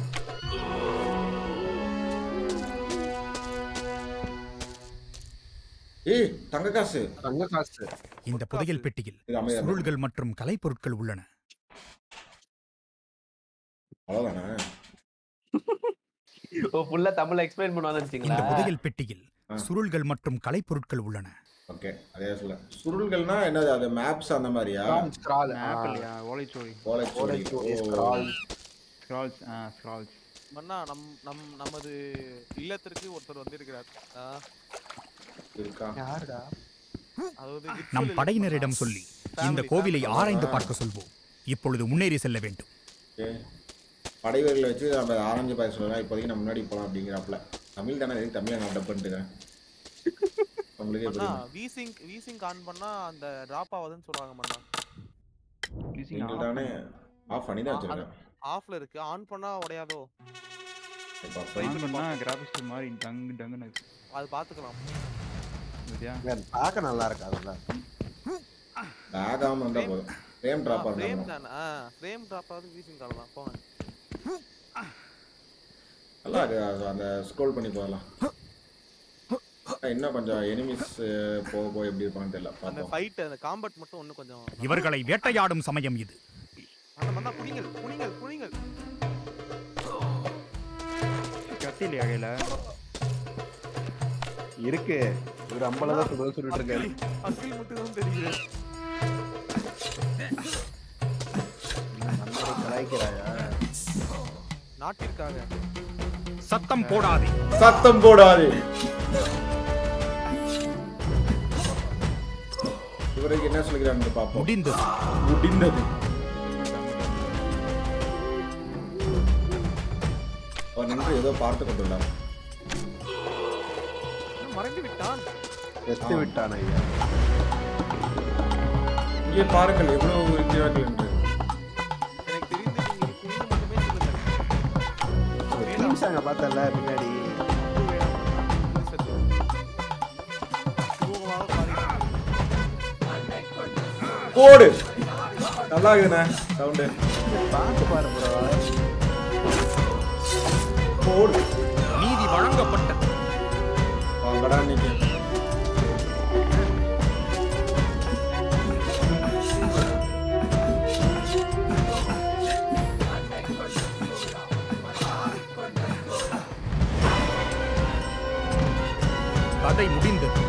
ஏய் தங்க காசு தங்க காசு இந்த புதையல் பெட்டியில் இது அமைதியா சுருள்கள் மற்றும் கலைப்பொருட்கள் உள்ளன அவ்வளவுதானே ஓ ஃபுல்லா தமிழ்ல எக்ஸ்பிளைன் பண்ணுவான்னு இந்த நினைச்சீங்களா புதையல் பெட்டியில் சுருள்கள் மற்றும் கலைப்பொருட்கள் உள்ளன ஓகே அதே சொல்ல சுருள்கள்னா என்னது அது மேப்ஸ் அந்த மாதிரியா ஸ்க்ரால் ஆப் இல்லையா ஓலைச்சுவடி ஓலைச்சுவடி ஓலைச்சுவடி, ஓ. scroll. ஸ்க்ரால்ஸ் ஆ ஸ்க்ரால்ஸ் மன்னா நம் நம் நமது இல்லத்திற்கு ஒருத்தர் வந்திருக்கிறார் ஆ, இருக்கா யாருடா அதாவது நம் virtual படையினரிடம் இல்லம் சொல்லி Family, இந்த கோவிலை family. ஆராய்ந்து பார்க்க சொல்வோம் இப்பொழுது முன்னேறி செல்ல வேண்டும் ஓகே படைவர்களை வச்சு நம்ம ஆரஞ்சு பாய் சொல்லலாம் இப்போதைக்கு நம்ம முன்னாடி போகலாம் அப்படிங்கிறாப்புல தமிழ் தானே எதுக்கு தமிழை நான் டப் பண்ணிட்டுக்கிறேன் உங்களுக்கே மன்னா புரியும் வீசிங் வீசிங் ஆன் பண்ணா அந்த டிராப் ஆகுதுன்னு சொல்றாங்க மன்னா நீங்கள் தானே ஆஃப் பண்ணி தான் வச்சிருக்கேன் ஆஃப்ல இருக்கு ஆன் பண்ணா உடையாதோ இப்போ Try பண்ணி பண்ணா பார்ப்போம். கிராபிக்ஸ் மாதிரி டங்கு டங்குன்னு இருக்கு அது பாத்துக்கலாம் சரியா பார்க்க நல்லா இருக்கா அதுல ஆகாம இருந்தா போதும் ஃப்ரேம் ட்ராப் ஃப்ரேம் ஆகணும் தானே ஆ ஃப்ரேம் டிராப் ஆகுது வீசிங் கால் தான் போங்க நல்லா இருக்கு அது அந்த ஸ்க்ரோல் பண்ணி போகலாம் இன்னும் கொஞ்சம் எனிமிஸ் போக போக எப்படி இருப்பான்னு தெரியல அந்த பார்ப்போம் ஃபைட் அந்த காம்பட் மட்டும் இன்னும் கொஞ்சம் இவர்களை வேட்டையாடும் சமயம் இது அந்த மண்ணா புடிங்கள் புடிங்கள் புடிங்கள் கத்தி இல்லையா கையில இருக்கு இவர் அம்பல தான் பதில் சொல்லிட்டு இருக்காரு அக்கில் மட்டும் தான் தெரியுது நம்மளை கலாய்க்கிறாயா நாட்டிற்காக சத்தம் போடாதே சத்தம் போடாது இவருக்கு என்ன சொல்கிறான்னு பார்ப்போம் முடிந்தது முடிந்தது அவர் நின்று ஏதோ பார்த்து கொண்டுள்ளார் மறைந்து விட்டான் செத்து விட்டான் ஐயா இங்கே பாருங்கள் எவ்வளவு இருக்கிறார்கள் என்று எனக்கு தெரிந்து நீங்க புரிந்து மட்டுமே சொல்லுங்கள் டீம் சாங்க பார்த்தல பின்னாடி போடு நல்லா இருக்குண்ணே சவுண்டு பார்த்து பாரு ப்ரோ போடு நீதி வழங்கப்பட்டது வாங்கடா நீங்க கதை முடிந்தது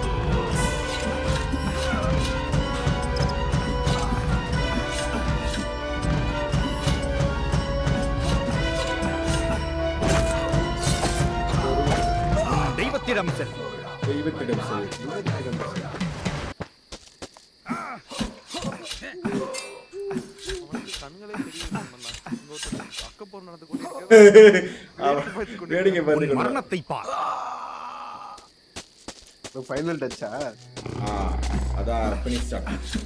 உன் தெய்வத்திடம் செல் தெய்வத்திடம் செல் தெய்வத்திடம் செல் அவனுக்கு கண்களே தெரியல இங்க ஒருத்தர் அக்கப்போர் நடந்து கொண்டிருக்கிறது அவன் வேடிக்கை பார்த்து உன் கொண்டு மரணத்தை பார் ஃபைனல் டச்சா ஆ அதான் ஃபினிஷ் ஷாட்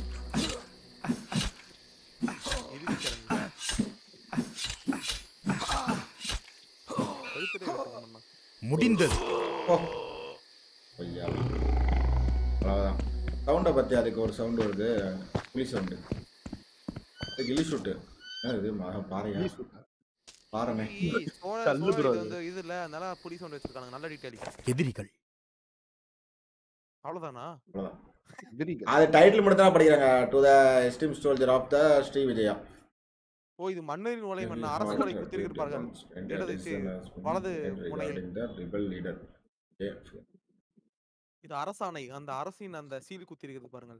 முடிந்தது ஐயா அவ்வளோதான் சவுண்டை பற்றி அதுக்கு ஒரு சவுண்டு வருது புலி சவுண்டு கிளி ஷூட்டு இது மக பாறையா பாருங்க சோழ கல்லு சோழ bro இது அது. வந்து இது இல்ல அதனால புடி சவுண்ட் வச்சிருக்காங்க நல்ல டீடைலிங் எதிரிகள் அவ்வளவுதானா அவ்வளோதான் எதிரிகள் அது டைட்டில் மட்டும் தான் படிக்கிறாங்க to the esteem soldier of the Shri Vijaya ஓ இது மன்னரின் உலை மன்ன அரசு கொலை குத்திருப்பார்கள் இடது சி- வலது முனையில் ரிபல் லீடர் இது அரசாணை அந்த அரசின் அந்த சீல் குத்தி இருக்குது பாருங்கள்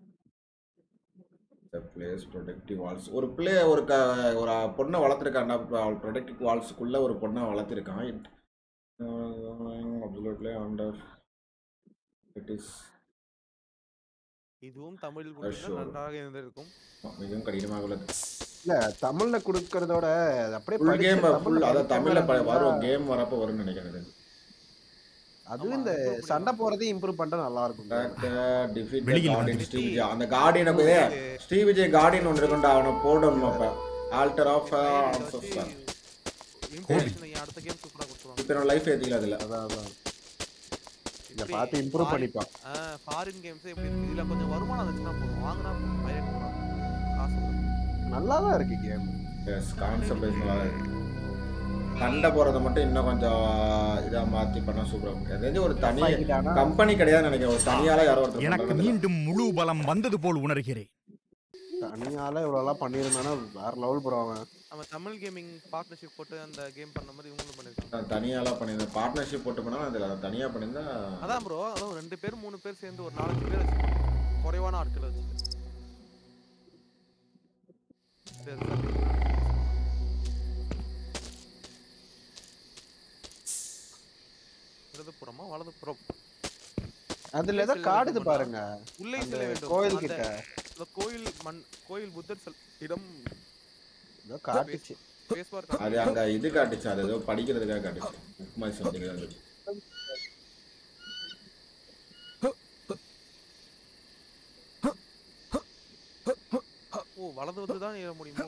பிளேஸ் ப்ரொடெக்டிவ் வால்ஸ் ஒரு பிளே ஒரு க ஒரு பொண்ணை வளர்த்துருக்காண்டா ப்ரொடெக்டிவ் வால்ஸுக்குள்ள ஒரு பொண்ணை வளர்த்துருக்கான் it absolutely under it is இதுவும் தமிழில் கொடுத்தால் sure. நன்றாக இருந்திருக்கும் மிகவும் கடினமாக உள்ளது இல்ல தமிழ்ல கொடுக்கறதோட அது அப்படியே ஃபுல் படிச்சு கேம் தமிழ்ல ஃபுல் அதான் தமிழ்ல ப- படிச்சா வரும் கேம் வரப்போ வரும்னு நினைக்கிறேன் அதுவும் இந்த சண்டை போறதையும் இம்ப்ரூவ் பண்ணா நல்லா இருக்கும் டிஃபீட் வெளியில் கார்டியன் வந்து ஸ்ரீ விஜய் அந்த கார்டியனுக்கு இதே ஸ்ரீ விஜய் கார்டியன் ஒன்று இருக்குண்டா அவனை போடணும் அப்போ ஆல்டர் ஆஃப் ஆன்சஸ்டர் இன்டர்நேஷனல் அடுத்த கேம் சூப்பரா கொடுத்துருவாங்க இப்போ என்னோட லைஃப் ஏற்றிக்கல அதில் அதான் அதான் இத பார்த்து இம்ப்ரூவ் பண்ணிப்பான் ஃபாரின் கேம்ஸ் எப்படி இருக்கு இதுல கொஞ்சம் வருமானம் வந்துச்சுன்னா போதும் வாங்கினா போதும் பைரேட் போடுறாங்க காசு கொடுத்து. நல்லா தான் இருக்கு கேம் எஸ் கான்செப்ட் நல்லா இருக்கு சண்டை போகிறத மட்டும் இன்னும் கொஞ்சம் இதாக மாற்றி பண்ணால் சூப்பராக இருக்கும் எதாச்சும் ஒரு தனி ஆனா- கம்பெனி கிடையாது நினைக்கிறேன் ஒரு தனியால யாரோ ஒருத்தர் எனக்கு பண்றது இல்ல. மீண்டும் முழு பலம் வந்தது போல் உணர்கிறேன் தனியால இவ்வளவு பண்ணியிருந்தானா வேற லெவல் ப்ரோ அவன் நம்ம தமிழ் கேமிங் பார்ட்னர்ஷிப் போட்டு அந்த கேம் பண்ண மாதிரி இவங்களும் பண்ணிருக்காங்க நான் தனியாலாம் பண்ணியிருந்தேன் பார்ட்னர்ஷிப் போட்டு பண்ணால் அதில் தனியாக பண்ணியிருந்தா அதான் ப்ரோ அதான் ரெண்டு பேர் மூணு பேர் சேர்ந்து ஒரு நாலஞ்சு பேர் வச்சு பண்ணணும். குறைவான ஆட்களை வச்சு இடதுபுறமா வலதுபுறம் அதுல ஏதோ செல்ல காடுது வேண்டும் பாருங்க உள்ளே அந்த செல்ல வேண்டும் கோயில் அந்த- கிட்ட அந்த கோயில் மண் கோயில் புத்தர் செல் இடம் ஏதோ காட்டுச்சு Space bar காட்டுது. அது அங்கே இது காட்டுச்சு அது ஏதோ படிக்கிறதுக்காக காட்டுச்சு புக் மாதிரி சம்திங் அது ஓ வலது வந்து தான் ஏற முடியுமோ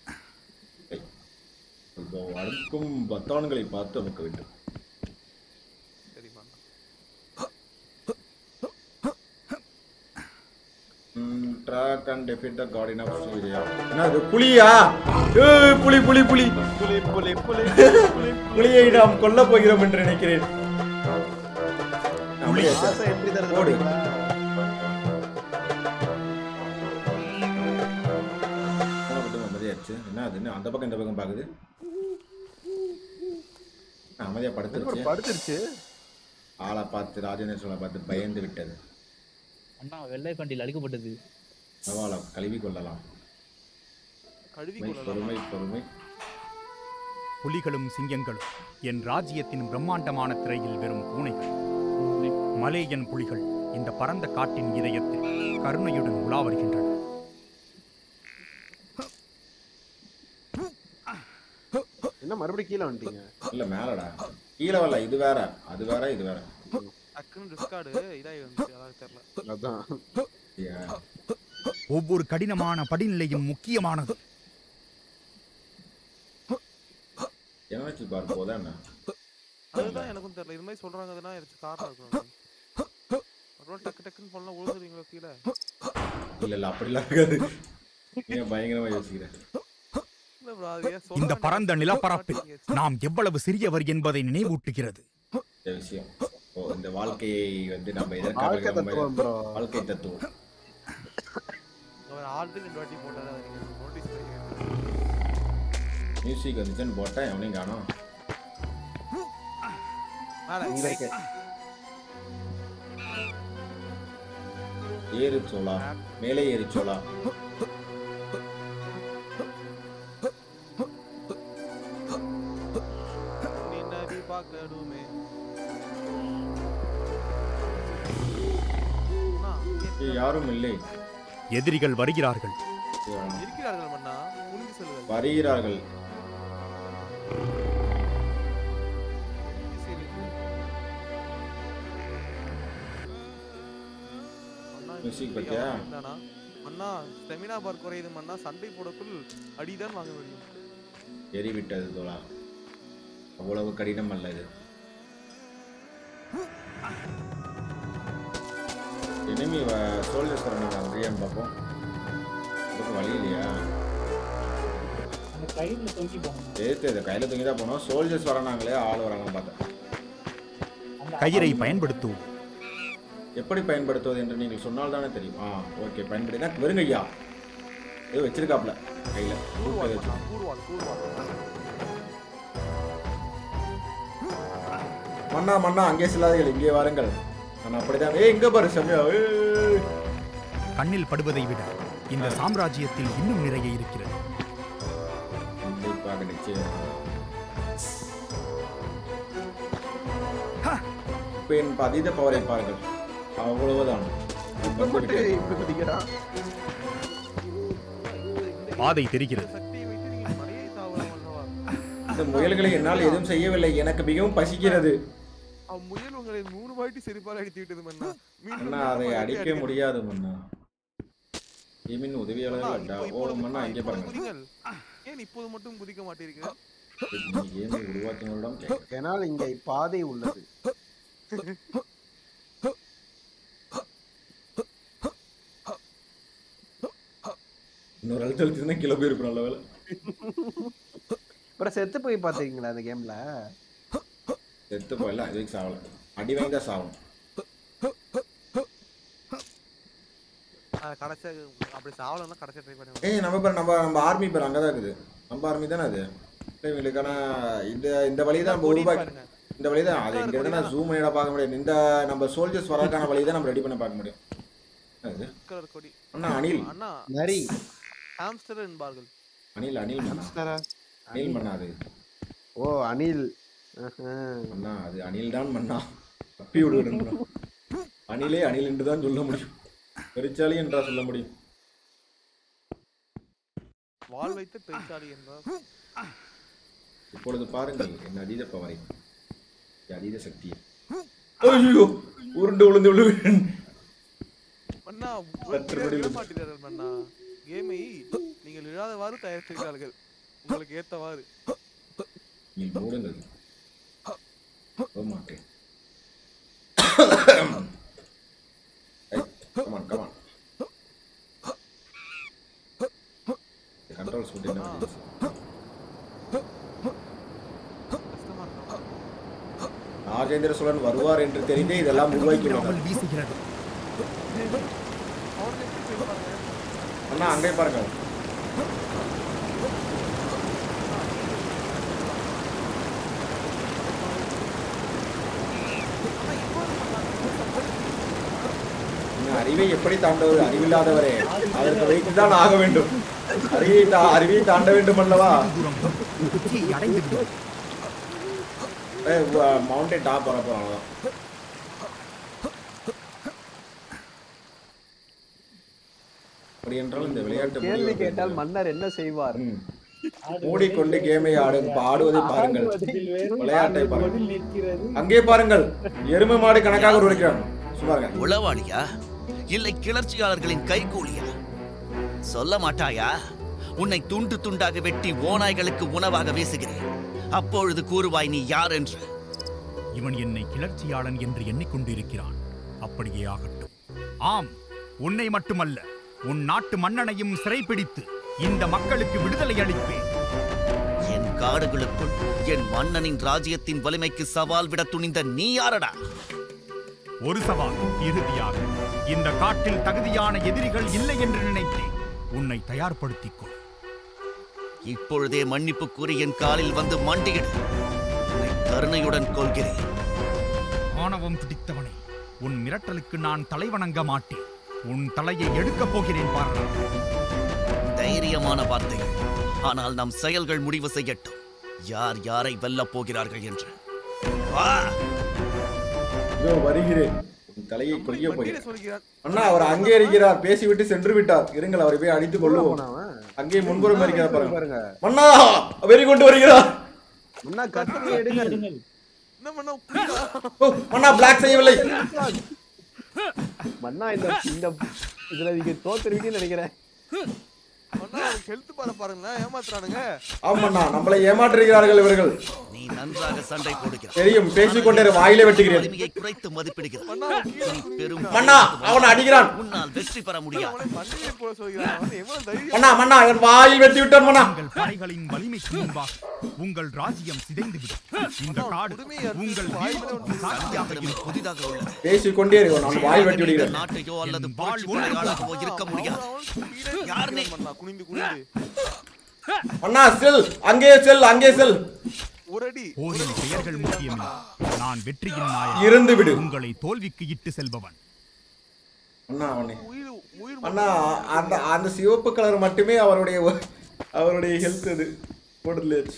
இப்போ அடுக்கும் பத்தான்களை பார்த்து அமைக்க வேண்டும் சரிமா ட்ராக் அண்ட் டெஃபிட் த கார்டின் ஆஃப் ஸ்ரீவிஜயா என்ன அது புலியா ஏய் புலி புலி புலி புலி புலி புலி புலியை நாம் கொல்ல போகிறோம் என்று நினைக்கிறேன் நம்ம முடியாது மாசம் entry தரது போடு. பாத்தீங்களா? போன பக்கம் அமைதியாச்சு என்ன அது என்ன அந்த பக்கம் இந்த பக்கம் பாக்குது அமைதியா இது ஒரு படுத்துருச்சு படுத்துருச்சு ஆளை பார்த்து ராஜேந்திர சோழ பார்த்து பயந்து விட்டது அண்ணா வெள்ளை கண்டியில் அழிக்கப்பட்டது பரவாயில்ல கழுவி கொள்ளலாம் கழுவி பொறுமை, பொறுமை பொறுமை புலிகளும் சிங்கங்களும் என் ராஜ்யத்தின் பிரம்மாண்டமான திரையில் வெறும் பூனைகள் மலேயன் புலிகள் இந்த பரந்த காட்டின் இதயத்தில் கருணையுடன் உலா வருகின்றன என்ன மறுபடியும் கீழே வந்துட்டீங்க இல்ல மேலடா கீழே வரல இது வேற அது வேற இது வேற டக்குன்னு டிஸ்கார்டு இதாகி வந்துச்சு அதாவது தெரியல அதான் ஐயா, ஒவ்வொரு கடினமான படிநிலையும் முக்கியமானது என்ன வச்சு பாரு போதா என்ன அதுதான் எனக்கும் தெரியல இது மாதிரி சொல்றாங்கன்னா எனக்கு காரணம் இருக்கும் அப்புறம் டக்கு டக்குன்னு பண்ணலாம் உழுதுறீங்களோ கீழே இல்ல இல்ல அப்படிலாம் இருக்காது ஏன் பயங்கரமா யோசிக்கிறேன் இல்ல bro, அது ஏன் சொல்ல இந்த வேண்டிய பரந்த அவசியம் நிலப்பரப்பில் இல்ல. நாம் எவ்வளவு சிறியவர் என்பதை நினைவூட்டுகிறது இந்த விஷயம் ஓ இந்த வாழ்க்கையை வந்து நம்ம எதற்காக வாழ்க்கை நம்ம தத்துவம் bro. வாழ்க்கை தத்துவம் அவர் ஆல்ரெடி ரெண்டு வாட்டி போட்டாரு அதை நீங்க நோட்டீஸ் பண்ணி மியூசிக் வந்துச்சுன்னு போட்டேன் எவனையும் காணோம் மேல இங்க இருக்கு ஏறு சோளா மேலே ஏறு சோளா நீ நதி பார்க்கணுமே அண்ணா, ஏய், யாரும் இல்லை எதிரிகள் வருகிறார்கள் இருக்கிறார்கள் மன்னா புரிஞ்சு சொல்லுங்கள் வருகிறார்கள் சரி அண்ணா, இப்ப Music இப்படி பத்தியா? அவன் இருந்தானா? அண்ணா ஸ்டெமினா பார் குறையுது மன்னா சண்டை போடக்குள் அடிதான் வாங்க முடியும் எரிவிட்டது தோழா அவ்வளவு கடினம் அல்ல இது எனிமி சோல்ஜர்ஸ் வராங்க அங்கேயான்னு பார்ப்போம் அதுக்கு வழி இல்லையா அந்த கையில தொங்கி போகணும் சேர்த்து இது கையில் தூங்கி தான் போனோம் சோல்ஜர்ஸ் வரானாங்களே ஆள் வராங்க பார்த்தேன் கயிறை பயன்படுத்துவோம் எப்படி பயன்படுத்துவது என்று நீங்கள் சொன்னால் தானே தெரியும் ஆ ஓகே பயன்படுத்தினா வெறுங்க ஐயா ஏதோ வச்சிருக்காப்ல கையில் கூறுவாள் மன்னா கூறுவாள் கூறுவாள் மண்ணா மண்ணா அங்கே செல்லாதீர்கள் இங்கே வாருங்கள் நான் அப்படிதான் ஏய் இங்க பாரு சமயா ஏய் கண்ணில் படுவதை விட இந்த சாம்ராஜ்யத்தில் இன்னும் நிறைய இருக்கிறது கண்டிப்பாக நிச்சயம் இப்போ என் அதீத பவரை பாருங்கள் அவ்வளவுதான் இப்ப மட்டும் இப்படி குதிக்கிறான் பாதை தெரிகிறது சக்தியை வைத்து நீங்கள் மலையை தாவலாம் அல்லவா இந்த முயல்களை என்னால் எதுவும் செய்யவில்லை எனக்கு மிகவும் பசிக்கிறது அம்முயல் உங்களை மூணு வாட்டி செருப்பால் அடித்து விட்டது மன்னா மீண்டும் அண்ணா அதை மீண்டும் அடிக்க அடிக்காதீர்கள். முடியாது மண்ணா டீமின் மன்னா, உதவியாளர்கள் அட்டா இப்போ- ஓ இப்பொழுது- மண்ணா இங்கே இப்பொழுது பாருங்க குதிங்கள் ஏன் இப்போது மட்டும் குதிக்க மாட்டீர்கள் நீ கேமை உருவாக்கினோடம் கேட்க ஏனால் இங்கே பாதை உள்ளது இன்னொரு அழுத்த அழுத்துனா கிலோ போயிருப்போம் நல்ல வேலை அப்புறம் செத்து போய் பாத்தீங்களா அந்த கேம்ல செத்து போயில அதுக்கு சாவல அடி வாங்கி தான் சாவணும் கடைசியா அப்படி சாவலன்னா கடைசியா ட்ரை பண்ணி ஏய் நம்ம பேர் நம்ம நம்ம ஆர்மி பேர் அங்கே தான் இருக்குது நம்ம ஆர்மி தானே அது இல்லை, இவங்களுக்கான இந்த இந்த வழி தான் நம்ம கொடி உருவாக்கி பாருங்க. இந்த வழி தான் அது இங்க இருந்து நான் ஜூம் பண்ணிட பார்க்க முடியாது இந்த நம்ம சோல்ஜர்ஸ் வரதுக்கான வழி தான் நம்ம ரெடி பண்ண பார்க்க முடியும் அது கலர் கொடி அண்ணா அனில் அண்ணா நரி ஹாம்ஸ்டர் என்பார்கள் அனில் அனில் மண்ணா அனில் மண்ணா அது ஓ அனில் மண்ணா அது அனில் தான் மண்ணா தப்பி விடுகிறேன் அனிலே அனில் என்று தான் சொல்ல முடியும் பெருச்சாலி என்றா சொல்ல முடியும் வாள் வைத்த பெருச்சாளி என்றார் இப்பொழுது பாருங்கள் என் அதீத பவரை என் அதீத சக்தியை ஐயோ உருண்டு விழுந்து விழுவேன் மன்னா சற்றுப்படி விட மாட்டீர்கள் மன்னா கேமை நீங்கள் இழாதவாறு தயாரித்திருக்கிறார்கள் உங்களுக்கு ஏத்தவாறு நீ மூடுங்கள் போக மாட்டேன் கமான் கமான் கண்ட்ரோல்ஸ் போட்டு என்ன பண்ணுது? கஷ்டமா இருக்கா யார் ராஜேந்திர சோழன் வருவார் என்று தெரிந்தே இதெல்லாம் உருவாக்கியுள்ளனர் வீசுகிறது அண்ணா அங்கே பாருங்க இன்னும் அறிவை எப்படி தாண்டவர் அறிவில்லாதவரே அதற்கு வைத்துதான் ஆக வேண்டும் அறிவை தா- அறிவை தாண்ட வேண்டும் அல்லவா மவுண்டன் டாப் வர போறோம் அவ்வளவுதான் அப்படி என்றால் இந்த விளையாட்டு கேள்வி முடிவு கேட்டால் மன்னர் என்ன செய்வார் மூடிக்கொண்டு கேமை ஆடும் ஆடுவதை பாருங்கள் ஆடுவதில் வேறு, விளையாட்டை ஆடுவது பாருங்கள் பதில் நிற்கிறது அங்கே பாருங்கள் எருமை மாடு கணக்காக உருவாக்கிறான் சும்மாருங்க உளவாளியா இல்லை கிளர்ச்சியாளர்களின் கைகூலியா சொல்ல மாட்டாயா உன்னை துண்டு துண்டாக வெட்டி ஓநாய்களுக்கு உணவாக வீசுகிறேன் அப்பொழுது கூறுவாய் நீ யார் என்று இவன் என்னை கிளர்ச்சியாளன் என்று எண்ணிக்கொண்டிருக்கிறான் அப்படியே ஆகட்டும் ஆம் உன்னை மட்டுமல்ல உன் நாட்டு மன்னனையும் சிறைப்பிடித்து இந்த மக்களுக்கு விடுதலை அளிப்பேன் என் காடுகளுக்குள் என் மன்னனின் ராஜ்யத்தின் வலிமைக்கு சவால் விட துணிந்த நீ யாரடா ஒரு சவால் இறுதியாக இந்த காட்டில் தகுதியான எதிரிகள் இல்லை என்று நினைத்தேன் உன்னை தயார்படுத்திக் கொள் இப்பொழுதே மன்னிப்பு கூறி என் காலில் வந்து மண்டியிடு உன்னை கருணையுடன் கொள்கிறேன் ஆணவம் பிடித்தவனே உன் மிரட்டலுக்கு நான் தலைவணங்க மாட்டேன் உன் தலையை எடுக்கப் போகிறேன் பாருடா தைரியமான வார்த்தைகள் ஆனால் நம் செயல்கள் முடிவு செய்யட்டும் யார் யாரை வெல்லப் போகிறார்கள் என்று வா இதோ வருகிறேன் உன் தலையை கொய்ய போகிறேன் சொல்கிறான் அண்ணா அவர் அங்கே இருக்கிறார் பேசிவிட்டு சென்று விட்டார் இருங்கள் அவரை போய் அடித்துக் கொள்ளுவோம் அங்கே முன்புறம் இருக்கிறார் பாருங்க மன்னா வெறி கொண்டு வருகிறார் முன்னா கத்தி எடுங்க என்ன பண்ண புரியல ஓ, மன்னா பிளாக் செய்யவில்லை மன்னா இந்த இந்த இதுல நீங்க தோத்துருவீங்கன்னு நினைக்கிறேன் அண்ணா ஹெல்த் பார பாருங்களேன் ஏமாத்துறானுங்க ஆமாண்ணா நம்மளை ஏமாற்றுகிறார்கள் இவர்கள் நீ நன்றாக சண்டை போடுகிறாய் தெரியும் பேசிக்கொண்டே இரு, வாயிலே வெட்டுகிறேன் வலிமையை குறைத்து மதிப்பிடுகிறாய் நீ பெரும் மன்னா, அவனை அடிக்கிறான். உன்னால் வெற்றி பெற முடியாது மண்ணிலே போல சொல்கிறான் அவன் எவ்வளவு தைரியம் மன்னா மன்னா என் வாயில் வெட்டி விட்டான் மன்னா உங்கள் படைகளின் வலிமைக்கு முன்பாக உங்கள் ராஜ்யம் சிதைந்துவிடும் இந்த காடு உங்கள் வீழ்ச்சிக்கு சாட்சியாக இருக்கும். புதிதாக உள்ளது பேசிக்கொண்டே இரு, நான் வாயில் வெட்டி விடுகிறேன் நாட்டையோ அல்லது புரட்சி படையாளாகவோ இருக்க முடியாது யார் நீ மண்ணா குனிந்து குனிந்து அண்ணா செல் அங்கே செல் அங்கே செல் ஒரு அடி போரின் பெயர்கள் முக்கியமில்லை நான் வெற்றியின் நாயகன் இருந்து விடு. உங்களை தோல்விக்கு இட்டு செல்பவன் அண்ணா அவனே உயிர் உயிர் அண்ணா அந்த அந்த சிவப்பு கலர் மட்டுமே அவருடைய ஒ- அவருடைய ஹெல்த் அது போடுதலேச்சு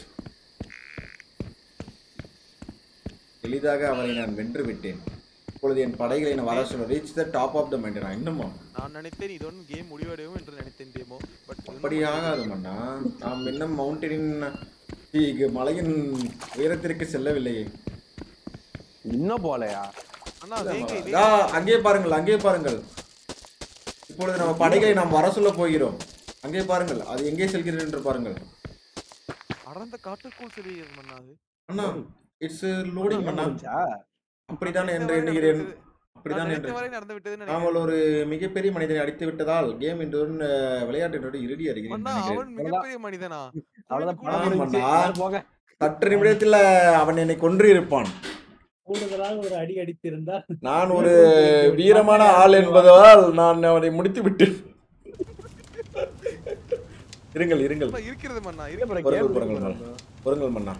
எளிதாக அவரை நான் வென்று விட்டேன் இப்பொழுது என் படைகளை நான் வர சொல்ல reach the top of the mountain இன்னுமா நான் நினைத்தேன் இது ஒன்று கேம் முடிவடையும் என்று நினைத்தேன் டேமோ பட் அப்படி ஆகாது மன்னா நாம் இன்னும் மவுண்டனின் இங்கு மலையின் உயரத்திற்கு செல்லவில்லையே இன்னும் போலையா அண்ணா வேங்க இது இதா, அங்கே பாருங்கள் அங்கே பாருங்கள் இப்பொழுது நம்ம படைகளை நாம் வர சொல்ல போகிறோம் அங்கே பாருங்கள் அது எங்கே செல்கிறது என்று பாருங்கள் அடர்ந்த காட்டுக்குள் செல்கிறது மண்ணா அது அண்ணா இட்ஸ் லோடிங் அண்ணா அப்படித்தான் என்று எண்ணுகிறேன் அப்படித்தான் நான் என்று நினைத்த வரை நடந்து விட்டதுன்னு நாங்கள் ஒரு மிகப்பெரிய மனிதனை அடித்து விட்டதால் கேம் இன்றுடன் விளையாட்டினோடு இறுதி அறிகிறேன் மண்ணா அவன் மிகப்பெரிய மனிதனா ஆமாம் அண்ணா. சற்று நிமிடத்தில் அவன் என்னை கொன்று இருப்பான் கூடுதலாக ஒரு அடி அடித்திருந்தா நான் ஒரு வீரமான ஆள் என்பதால் நான் அவனை முடித்து விட்டேன் இருங்கள் இருங்கள் மண்ணா, இருக்கிறது மண்ணா பொருங்கள் பொருங்கள் மன்னா. பொருங்கள் மன்னா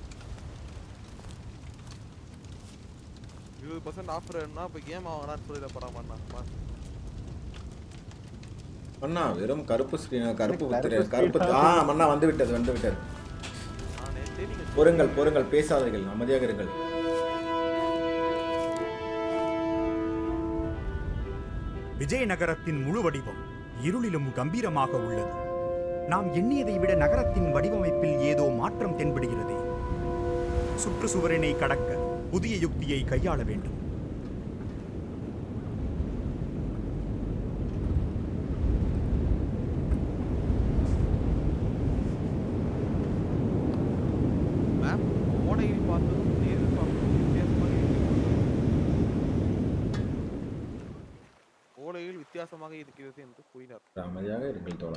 இருபது பர்சன்ட் ஆஃபர்னா இப்போ கேம் ஆகலான்னு சொல்லிட போறான் மண்ணா ம- மன்னா வெறும் கருப்பு ஸ்கிரீன் கருப்பு புத்திர கருப்பு ஆ மன்னா வந்து விட்டது வந்து விட்டது நான் நேத்தே நீங்க பொறுங்கள் பொறுங்கள் பேசாதீர்கள் அமைதியாக இருங்கள் விஜயநகரத்தின் முழு வடிவம் இருளிலும் கம்பீரமாக உள்ளது நாம் எண்ணியதை விட நகரத்தின் வடிவமைப்பில் ஏதோ மாற்றம் தென்படுகிறதே சுற்றுச்சுவரினை கடக்க புதிய யுக்தியை கையாள வேண்டும் மேப் ஓடையில் பார்த்ததும் நேரில் பார்த்ததும் வித்தியாசமாக இருக்கிறது ஓடையில் வித்தியாசமாக இருக்கிறது என்று கூறினார் அமைதியாக இருங்கள் தோழா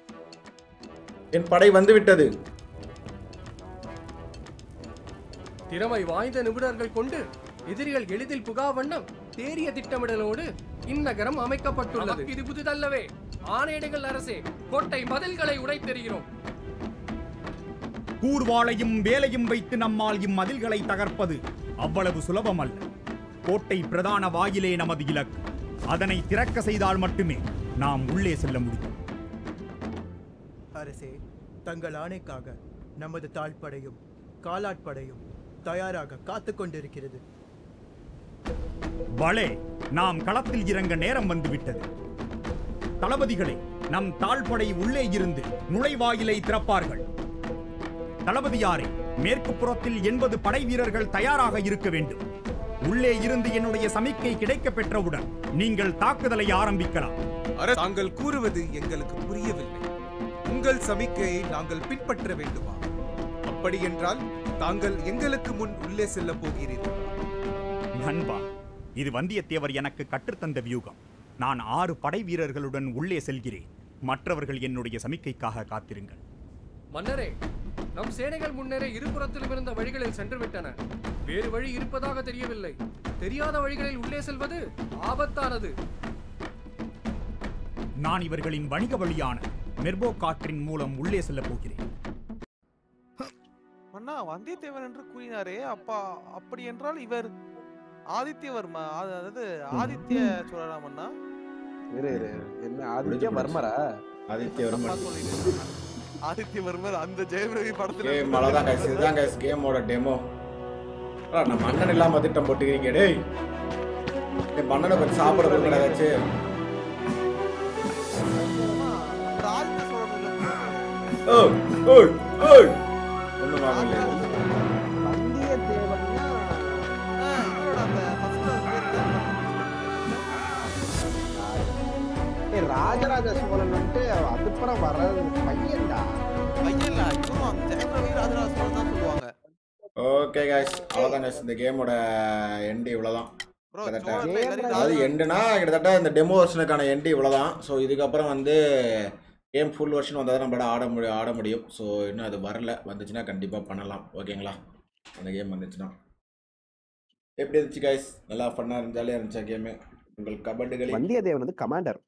என் படை வந்து விட்டது திறமை வாய்ந்த நிபுணர்கள் கொண்டு எதிரிகள் எளிதில் புகா வண்ணம் தேறிய திட்டமிடலோடு இந்நகரம் அமைக்கப்பட்டுள்ளது இது புதிதல்லவே ஆணையிடுங்கள் அரசே கோட்டை மதில்களை உடைத்தெறிகிறோம் கூர்வாளையும் வேலையும் வைத்து நம்மால் இம்மதில்களை தகர்ப்பது அவ்வளவு சுலபம் அல்ல கோட்டை பிரதான வாயிலே நமது இலக்கு அதனை திறக்க செய்தால் மட்டுமே நாம் உள்ளே செல்ல முடியும் அரசே தங்கள் ஆணைக்காக நமது தாழ்படையும் காலாட்படையும் தயாராக காத்துக் கொண்டிருக்கிறது பலே நாம் களத்தில் இறங்க நேரம் வந்துவிட்டது தளபதிகளே நம் தாழ்படை உள்ளே இருந்து நுழைவாயிலை திறப்பார்கள் தளபதியாரே மேற்கு புறத்தில் எண்பது படை வீரர்கள் தயாராக இருக்க வேண்டும் உள்ளே இருந்து என்னுடைய சமிக்கை கிடைக்கப் பெற்றவுடன் நீங்கள் தாக்குதலை ஆரம்பிக்கலாம் அரசு தாங்கள் கூறுவது எங்களுக்கு புரியவில்லை உங்கள் சமிக்கையை நாங்கள் பின்பற்ற வேண்டுமா அப்படி என்றால் தாங்கள் எங்களுக்கு முன் உள்ளே செல்ல போகிறீர்கள் நண்பா இது வந்தியத்தேவர் எனக்கு கற்றுத்தந்த வியூகம் நான் ஆறு படை வீரர்களுடன் உள்ளே செல்கிறேன் மற்றவர்கள் என்னுடைய சமிக்கைக்காக காத்திருங்கள் மன்னரே நம் சேனைகள் முன்னரே இருபுறத்திலும் இருந்த வழிகளில் சென்று விட்டன வேறு வழி இருப்பதாக தெரியவில்லை தெரியாத வழிகளில் உள்ளே செல்வது ஆபத்தானது நான் இவர்களின் வணிக வழியான மெர்போ காற்றின் மூலம் உள்ளே செல்லப் போகிறேன் மன்னா வந்தியத்தேவன் என்று கூறினாரே அப்பா அப்படி என்றால் இவர் ஆதித்யவர்மா அது- அதாவது ஆதித்ய சோழரா மன்னா இரு இரு என்ன ஆதித்ய வர்மரா ஆதித்ய தப்பா சொல்லிட்டேன். ஆதித்யவர்மர் அந்த ஜெயம் ரவி படத்துல கேம் அவ்வளோதான் கைஸ் இதுதான் கைஸ் கேமோட டெமோ நம்ம அண்ணன் இல்லாம திட்டம் போட்டுக்கிறீங்க டேய் டேய், மண்ணனை கொஞ்சம் சாப்பிட கொடுங்கடா ஏதாச்சும் ஆதித்ய சோழன் ஓய் ஓய் ஓய் ஒண்ணும் வாங்கல வந்தியத்தேவன்னா இவரோட அந்த first பேர் என்ன? ஏய், ராஜராஜ சோழன் வந்துட்டு அதுப்புறம் வர பையன்டா பையன் இல்ல இவரும் அந்த ஜெயம் ரவி ராஜராஜ சோழன் தான் சொல்லுவாங்க ஓகே கைஸ் அவ்வளோதான் கைஸ் இந்த கேமோட எண்டு இவ்வளோதான் Bro, கிட்டத்தட்ட சோழர்ல எல்லாரும் அதாவது எண்டுனா கிட்டத்தட்ட இந்த டெமோ வெர்ஷனுக்கான எண்டு இவ்வளோதான் ஸோ இதுக்கப்புறம் வந்து கேம் ஃபுல் வெர்ஷன் வந்தால் தான் நம்மளால ஆட முடியும் ஆட முடியும் ஸோ இன்னும் அது வரல வந்துச்சுன்னா கண்டிப்பாக பண்ணலாம் ஓகேங்களா அந்த கேம் வந்துச்சுன்னா எப்படி இருந்துச்சு கைஸ் நல்லா ஃபன்னாக ஜாலியாக இருந்துச்சா கேமு உங்கள் கபண்டுகளில் வந்தியத்தேவன் வந்து கமாண்டர்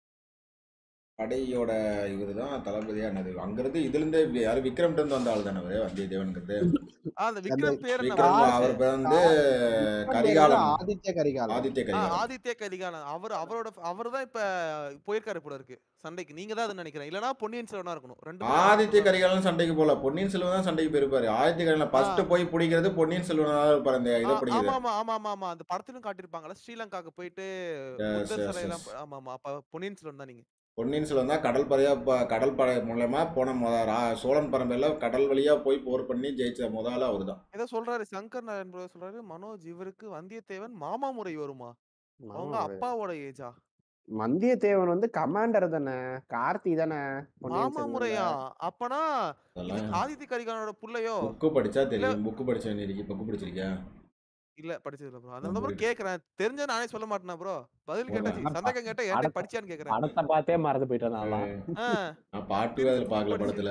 படையோட இவர் தான் தளபதியானது அங்கிருந்து இதுலேருந்து யாரு விக்ரம் இருந்து வந்த ஆள் தானே அவரு வந்தியத்தேவனுங்கிறது ஆ, அந்த விக்ரம் பேர் என்ன விக்ரம் அவர் பேர் வந்து கரிகாலன் ஆதித்ய கரிகாலன் ஆதித்ய ஆ, கரிகாலன் ஆதித்ய கரிகாலன் அவர் அவரோட அவர் தான் இப்ப போயிருக்காரு போல இருக்கு சண்டைக்கு நீங்க தான் அதை நினைக்கிறேன் இல்லனா பொன்னியின் செல்வனா இருக்கணும் ரெண்டு பேரும் ஆதித்ய கரிகாலன் சண்டைக்கு போல பொன்னியின் செல்வன் தான் சண்டைக்கு போயிருப்பாரு ஆதித்ய கரிகாலன் ஃபர்ஸ்ட் போய் பிடிக்கிறது பொன்னியின் செல்வன் தான் இருப்பாரு அந்த இதை ஆ, பிடிக்கிறது ஆமா ஆமா ஆமா ஆமா ஆமா அந்த படத்திலும் காட்டியிருப்பாங்கல்ல ஸ்ரீலங்காக்கு போயிட்டு Yes, புத்தர் yes, சிலையெல்லாம் yes. ப- ஆமா ஆமா அப்ப பொன்னியின் செல்வன் தான் நீங்க பொன்னியின் செல்வன் தான் கடல் படையா ப- கடல் படை மூலமா போன முத ரா- சோழன் பரம்பரையில கடல் வழியா போய் போர் பண்ணி ஜெயிச்ச முதல்ல அவர் தான் ஏதோ சொல்றாரு சங்கர் நாராயண் bro சொல்றாரு மனோஜ் இவருக்கு வந்தியத்தேவன் மாமா முறை வருமா அவங்க மாமா முறை. அப்பாவோட ஏஜா வந்தியத்தேவன் வந்து கமாண்டர் தானே கார்த்தி தானே பொன்னியின் மாமா செல்வன்ல. முறையா அப்பனா இது அதெல்லாம் ஆதித்ய கரிகாலனோட புள்ளையோ புக்கு படிச்சா தெரியும் புக்கு படிச்ச வேண்டியிருக்கு புக்கு படிச்சிருக்கியா இல்ல படிச்சது இல்ல ப்ரோ அதனால ப்ரோ கேக்குறேன் தெரிஞ்சா நானே சொல்ல மாட்டேனா ப்ரோ பதில் ஒரு கேட்டாச்சு அண்ணா சந்தேகம் கேட்டா படத்தை- ஏன்டா படிச்சான்னு கேக்குறேன் படத்தை பார்த்தே மறந்து போயிட்டேன் நான் ஆ, நான் பாட்டு அதில் பார்க்கல படத்துல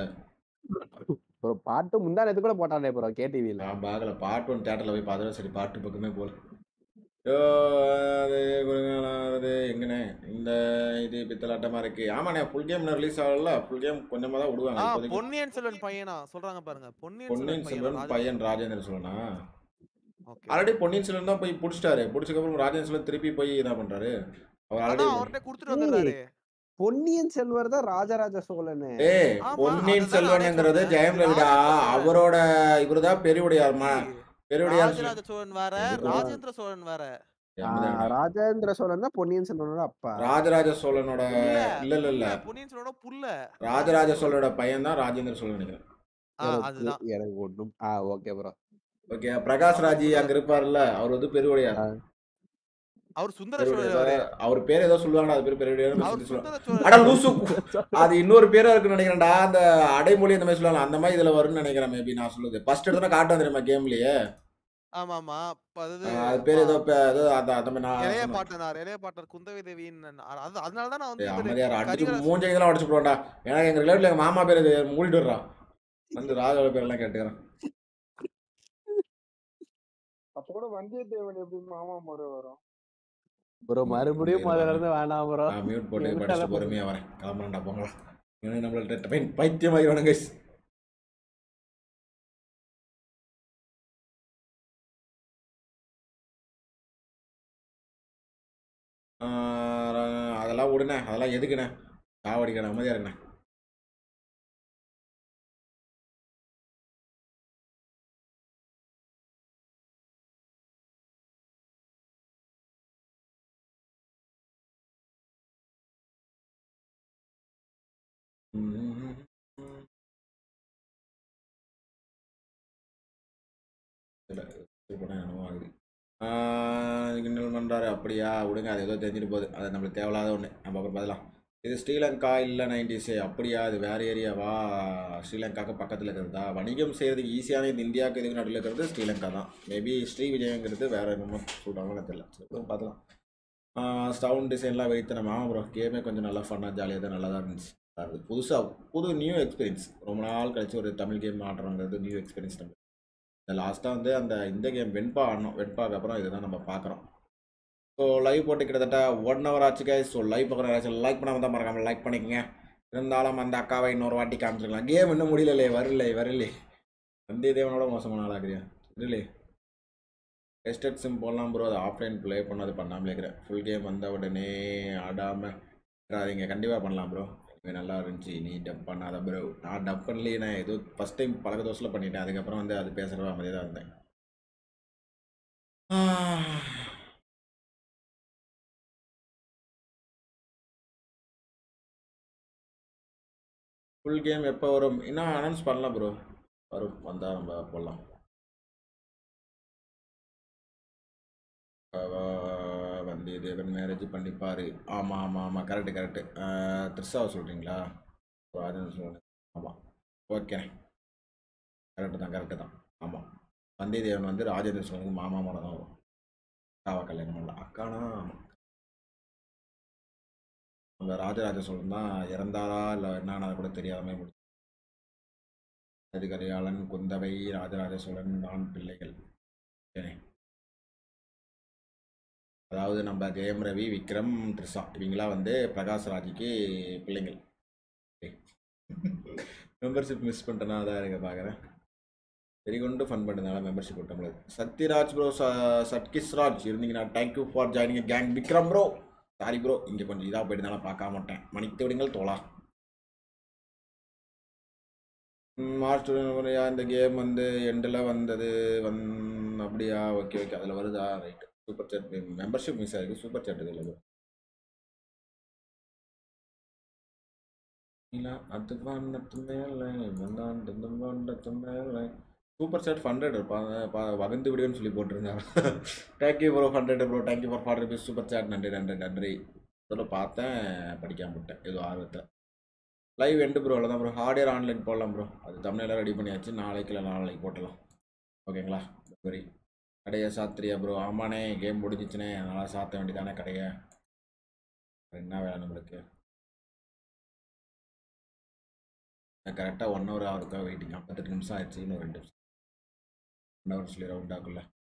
ஒரு பாட்டு முந்தா நேத்து கூட போட்டானே ப்ரோ கேடிவில நான் பார்க்கல பாட்டு ஒன்று தேட்டரில் போய் பார்த்தா சரி பாட்டு பக்கமே போல ஐயோ, அது குருங்களாவது எங்கண்ணே இந்த இது பித்தலாட்டமா இருக்கு ஆமாண்ணே ஃபுல் கேம் ரிலீஸ் ஆகல ஃபுல் கேம் கொஞ்சமா தான் விடுவாங்க ஆ இப்போதைக்கு பொன்னியின் செல்வன் பையனா சொல்றாங்க பாருங்க பொன்னியின் பொன்னியின் செல்வன் செல்வன் பையனா பையன் ராஜேந்திர சோழனா ஓகே ஆல்ரெடி பொன்னியின் செல்வன் தான் போய் பிடிச்சிட்டாரு பிடிச்சக்கப்புறம் ராஜேந்திர சோழன் திருப்பி போய் என்ன பண்றாரு அவர் ஆல்ரெடி அதான் அவர்ட்ட கொடுத்துட்டு வந்துடுறாரு பொன்னியின் செல்வர் தான் ராஜராஜ சோழன் ஏய் ஆமா, பொன்னியின் அதுதான் நானே செல்வன்ங்கிறது சொல்றேன். ஜெயம் ரவிடா ராஜேந்திர சோழன். அவரோட இவருதான் பெரியவுடையார் மா பெரியவுடையார் ராஜராஜ சோழன் வேற எதுக்கு? ராஜேந்திர சோழன் வேற எமதேவனா? ராஜேந்திர சோழன் தான் பொன்னியின் செல்வனோட அப்பா ராஜராஜ சோழனோட இல்ல, இல்ல இல்ல இல்ல பொன்னியின் செல்வனோட புள்ள ராஜராஜ சோழனோட பையன் தான் ராஜேந்திர சோழன் நினைக்கிறேன் ஆ, எனக்கு- அதுதான் எனக்கு ஒண்ணும் ஆ okay bro okay Prakash Raji அங்க இருப்பார்ல அவர் வந்து பெருவுடையார் அவர் சுந்தர பெருவுடையார் சோழர் அவர் பேர் ஏதோ சொல்லுவாங்க அது பேர் பெருவுடையார் அவர் சொல்லுவாங்க சுந்தர சோழர் அட லூசு அது இன்னொரு பேரா இருக்குன்னு நினைக்கிறேன்டா அந்த அடைமொழி அந்த மாதிரி சொல்லுவாங்க அந்த மாதிரி இதுல வரும்னு நினைக்கிறேன் மேபி நான் சொல்லுது ஃபர்ஸ்ட் எடுத்தா காட்டும் தெரியுமா கேம்லயே ஆமா ஆமா அப்ப அது அது பேர் ஏதோ பே- ஏதோ அந்த அந்த மாதிரி நான் இளைய சொன்னேன். பாட்டனார் இளைய பாட்டனார் குந்தவை தேவியின் அது அதனால தான் நான் வந்து ஏய், இவரு அமைதியார் அடிச்சு கரிகால மூஞ்ச இதெல்லாம் அடிச்சு போடுவான்டா எனக்கு எங்க ரிலேட்டிவ்ல எங்க மாமா பேர் இது மூடிட்டு வர்றான் வந்து ராஜோட பேரெல்லாம் கேட்டுக்கிறேன் அப்ப கூட வந்தியத்தேவன் எப்படி மாமா முறை வரும் ப்ரோ மறுபடியும் முதல்ல இருந்து வேணாம் ப்ரோ நான் மியூட் போட்டு படிச்சுட்டு பொறுமையாக வரேன் கிளம்புறேன்டா போங்களா இவனு நம்மள்ட்ட பையன் பைத்தியமாகிடுவானுங்க guys. ஆஹ் அதெல்லாம் விடுண்ணே அதெல்லாம் எதுக்குண்ணே சாவடிக்கணும் அமைதியாக இருக்குண்ணே கிண்டல் பண்ணுறாரு அப்படியா விடுங்க அது ஏதோ தெரிஞ்சுட்டு போகுது அது நம்மளுக்கு தேவையில்லாத ஒன்று நம்ம அப்புறம் பதிலாம் இது ஸ்ரீலங்கா இல்லை நைன்டிஸு அப்படியா அது வேறு ஏரியாவா ஸ்ரீலங்காவுக்கு பக்கத்தில் இருக்கிறதா வணிகம் செய்கிறதுக்கு ஈஸியான இது இந்தியாவுக்கு இதுக்கு நடுவில் இருக்கிறது ஸ்ரீலங்கா தான் மேபி ஸ்ரீ விஜயங்கிறது வேறு என்னமோ சொல்கிறாங்கன்னு தெரியல சரி விடுங்க, பார்த்துக்கலாம் சவுண்ட் டிசைன்லாம் வைத்து நம்ம ஆமாம் ப்ரோ கேமே கொஞ்சம் நல்லா ஃபன்னாக ஜாலியாக தான் நல்லா தான் இருந்துச்சு அது புதுசாக புது நியூ எக்ஸ்பீரியன்ஸ் ரொம்ப நாள் கழிச்சு ஒரு தமிழ் கேம் ஆடுறோங்கிறது நியூ எக்ஸ்பீரியன்ஸ் நம்ம இந்த லாஸ்ட்டாக வந்து அந்த இந்த கேம் வெண்பா ஆடணும் வெண்பாக்கு அப்புறம் இதுதான் நம்ம பார்க்குறோம் ஸோ லைவ் போட்டு கிட்டத்தட்ட ஒன் ஹவர் ஆச்சு guys ஸோ லைவ் பார்க்குற லைக் பண்ணாம தான் மறக்காம லைக் பண்ணிக்கங்க இருந்தாலும் அந்த அக்காவை இன்னொரு வாட்டி காமிச்சிருக்கலாம் கேம் இன்னும் முடியலையே வரல வரல வந்தியத்தேவனோட மோசமான ஆளாக்குறியா இல்லை டெஸ்டட் சிம் போடலாம் ப்ரோ அது ஆஃப்லைன் ப்ளே பண்ண அது பண்ணாமலே இருக்கிறேன் ஃபுல் கேம் வந்த உடனே ஆடாமல் விட்றாதீங்க கண்டிப்பாக பண்ணலாம் ப்ரோ இது நல்லா இருந்துச்சு நீ டப் பண்ணாத ப்ரோ நான் டப் பண்ணலையே நான் ஏதோ ஃபஸ்ட் டைம் பழக்க தோசில் பண்ணிட்டேன் அதுக்கப்புறம் வந்து அது பேசுகிற மாதிரியே தான் இருந்தேன் ஃபுல் கேம் எப்போ வரும் இன்னும் அனௌன்ஸ் பண்ணலாம் ப்ரோ வரும் வந்தால் நம்ம போடலாம் வந்தியத்தேவன் மேரேஜ் பண்ணிப்பார் ஆமாம் ஆமாம் ஆமாம் கரெக்டு கரெக்டு த்ரிஷாவை சொல்கிறீங்களா ராஜன் சொல்லுங்க ஆமாம் ஓகே கரெக்டு தான் கரெக்டு தான் ஆமாம் வந்தியத்தேவன் வந்து ராஜேந்திர சோழனுக்கு மாமா மேலே தான் வரும் அக்காவை கல்யாணம் பண்ணல அக்கானா ஆமாம் அந்த ராஜராஜ சோழன் தான் இறந்தாரா இல்லை என்னன்னு கூட தெரியாமல் முடியும் அதிகரியாளன் குந்தவை ராஜராஜ சோழன் நான் பிள்ளைகள் சரி அதாவது நம்ம ஜெயம் ரவி விக்ரம் த்ரிஷா இவங்களாம் வந்து பிரகாஷ் ராஜுக்கு பிள்ளைங்கள் மெம்பர்ஷிப் மிஸ் பண்ணிட்டேன்னா அதான் இருக்க பார்க்குறேன் வெரி கொண்டு ஃபன் பண்ணதுனால மெம்பர்ஷிப் விட்ட முடியாது சத்யராஜ் ப்ரோ சட்கிஸ் ராஜ் இருந்தீங்கன்னா thank you for joining gang Vikram bro sorry bro இங்கே கொஞ்சம் இதாக போயிட்டு பார்க்க மாட்டேன் மணித்து விடுங்கள் தோலா மாஸ்டர் இந்த கேம் வந்து எண்டில் வந்தது வந் அப்படியா ஓகே ஓகே அதில் வருதா right super chat membership miss ஆயிருக்கு சூப்பர் சாட் இதில் இல்ல அது வானத்து மேலே வந்தாண்டு வாண்டத்து மேலே சூப்பர் சாட் ஹண்ட்ரட் வகந்து விடுவேன்னு சொல்லி போட்டிருந்தாங்க thank you bro hundred bro thank you for forty rupees super chat நன்றி நன்றி நன்றி இதில் பார்த்தேன் படிக்காம விட்டேன் ஏதோ ஆர்வத்தில் லைவ் எண்டு ப்ரோ அவ்வளோதான் ப்ரோ ஹார்ட்வேர் ஆன்லைன் போடலாம் ப்ரோ அது தமிழெல்லாம் ரெடி பண்ணியாச்சு நாளைக்கு இல்லை நாளைக்கு போட்டலாம் ஓகேங்களா சரி கடையை சாத்திரியா ப்ரோ ஆமாண்ணே கேம் முடிஞ்சிச்சுனே அதனால் சாத்த வேண்டியதானே கடையை என்ன வேலை நம்மளுக்கு கரெக்டாக ஒன் ஹவர் ஆகுதுக்கா வெயிட்டிங் ஐம்பத்தெட்டு நிமிஷம் ஆயிடுச்சு இன்னும் ரெண்டு நிமிஷம் ஒன் ஹவர் சொல்லி ரவுண்ட் ஆகுல்ல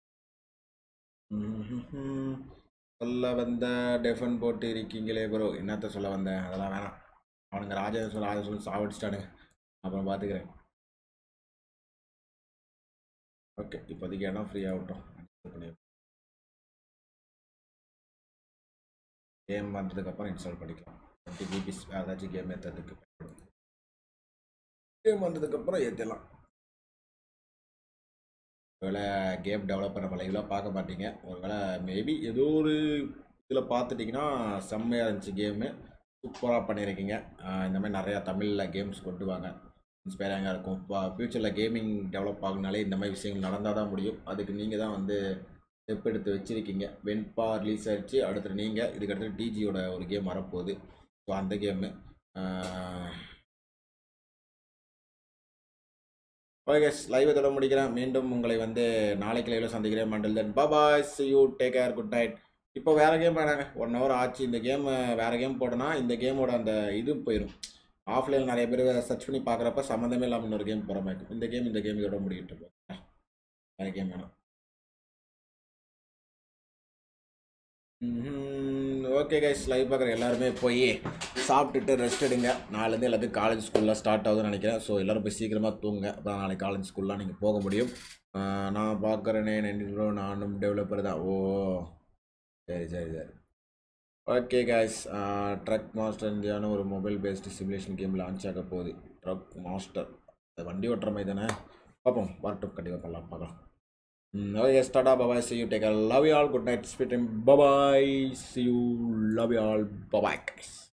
சொல்ல வந்த டெஃபன் போட்டு இருக்கீங்களே ப்ரோ என்னத்த சொல்ல வந்தேன் அதெல்லாம் வேணாம் அவனுங்க ராஜா சொல்ல ராஜா சொல்லி சாவடிச்சிட்டானுங்க அப்புறம் பார்த்துக்கிறேன் ஓகே இப்போதைக்கு இடம் ஃப்ரீ ஆகட்டும் கேம் வந்ததுக்கப்புறம் இன்ஸ்டால் பண்ணிக்கலாம் டுவெண்ட்டி ஜிபிஸ் வேறு ஏதாச்சும் கேம் ஏற்றதுக்கு கேம் வந்ததுக்கப்புறம் ஏற்றலாம் ஒருவேளை கேம் டெவலப்பர் நம்ம லைவ்லாம் பார்க்க மாட்டீங்க ஒருவேளை மேபி ஏதோ ஒரு இதில் பார்த்துட்டிங்கன்னா செம்மையாக இருந்துச்சு கேமு சூப்பராக பண்ணியிருக்கீங்க இந்த மாதிரி நிறையா தமிழில் கேம்ஸ் கொண்டு வாங்க இன்ஸ்பைரிங்காக இருக்கும் இப்போ ஃப்யூச்சரில் கேமிங் டெவலப் ஆகுனாலே இந்த மாதிரி விஷயங்கள் நடந்தால் தான் முடியும் அதுக்கு நீங்கள் தான் வந்து ஸ்டெப் எடுத்து வச்சுருக்கீங்க வெண்பா ரிலீஸ் ஆகிடுச்சு அடுத்து நீங்கள் இதுக்கடுத்து டிஜியோட ஒரு கேம் வரப்போகுது ஸோ அந்த கேமு ஓகே லைவ் இதோட முடிக்கிறேன் மீண்டும் உங்களை வந்து நாளைக்கு லைவில் சந்திக்கிறேன் மண்டல் then bye bye see you take care good night இப்போ வேறு கேம் வேணாங்க ஒன் ஹவர் ஆச்சு இந்த கேம் வேறு கேம் போட்டோன்னா இந்த கேமோட அந்த இது போயிடும் ஆஃப்லைனில் நிறைய பேர் சர்ச் பண்ணி பார்க்குறப்ப சம்மந்தமே இல்லாமல் இன்னொரு கேம் போகிற மாதிரி இருக்கும் இந்த கேம் இந்த கேம் இதோட முடிக்கிட்டு வேறு கேம் வேணாம் ஓகே கைஸ் லைவ் பார்க்குற எல்லாருமே போய் சாப்பிட்டுட்டு ரெஸ்ட் எடுங்க நாலுலேருந்து எல்லாத்துக்கும் காலேஜ் ஸ்கூல்லாம் ஸ்டார்ட் ஆகுதுன்னு நினைக்கிறேன் ஸோ எல்லோரும் போய் சீக்கிரமாக தூங்க அப்போ நாளைக்கு காலேஜ் ஸ்கூல்லாம் நீங்கள் போக முடியும் ஆஹ் நான் பார்க்குறேனே நன்றி நானும் டெவலப்பர் தான் ஓ சரி சரி சரி ஓகே கைஸ் ட்ரக் மாஸ்டர் இந்தியான்னு ஒரு mobile based simulation game launch ஆக போகுது ட்ரக் மாஸ்டர் அது வண்டி ஓட்டுற மாதிரி தானே பார்ப்போம் வரட்டும் கண்டிப்பாக பண்ணலாம் பார்க்கலாம் ஓகே ஸ்டார்டா bye bye see you take love you all good night speed bye bye see you love you all bye bye guys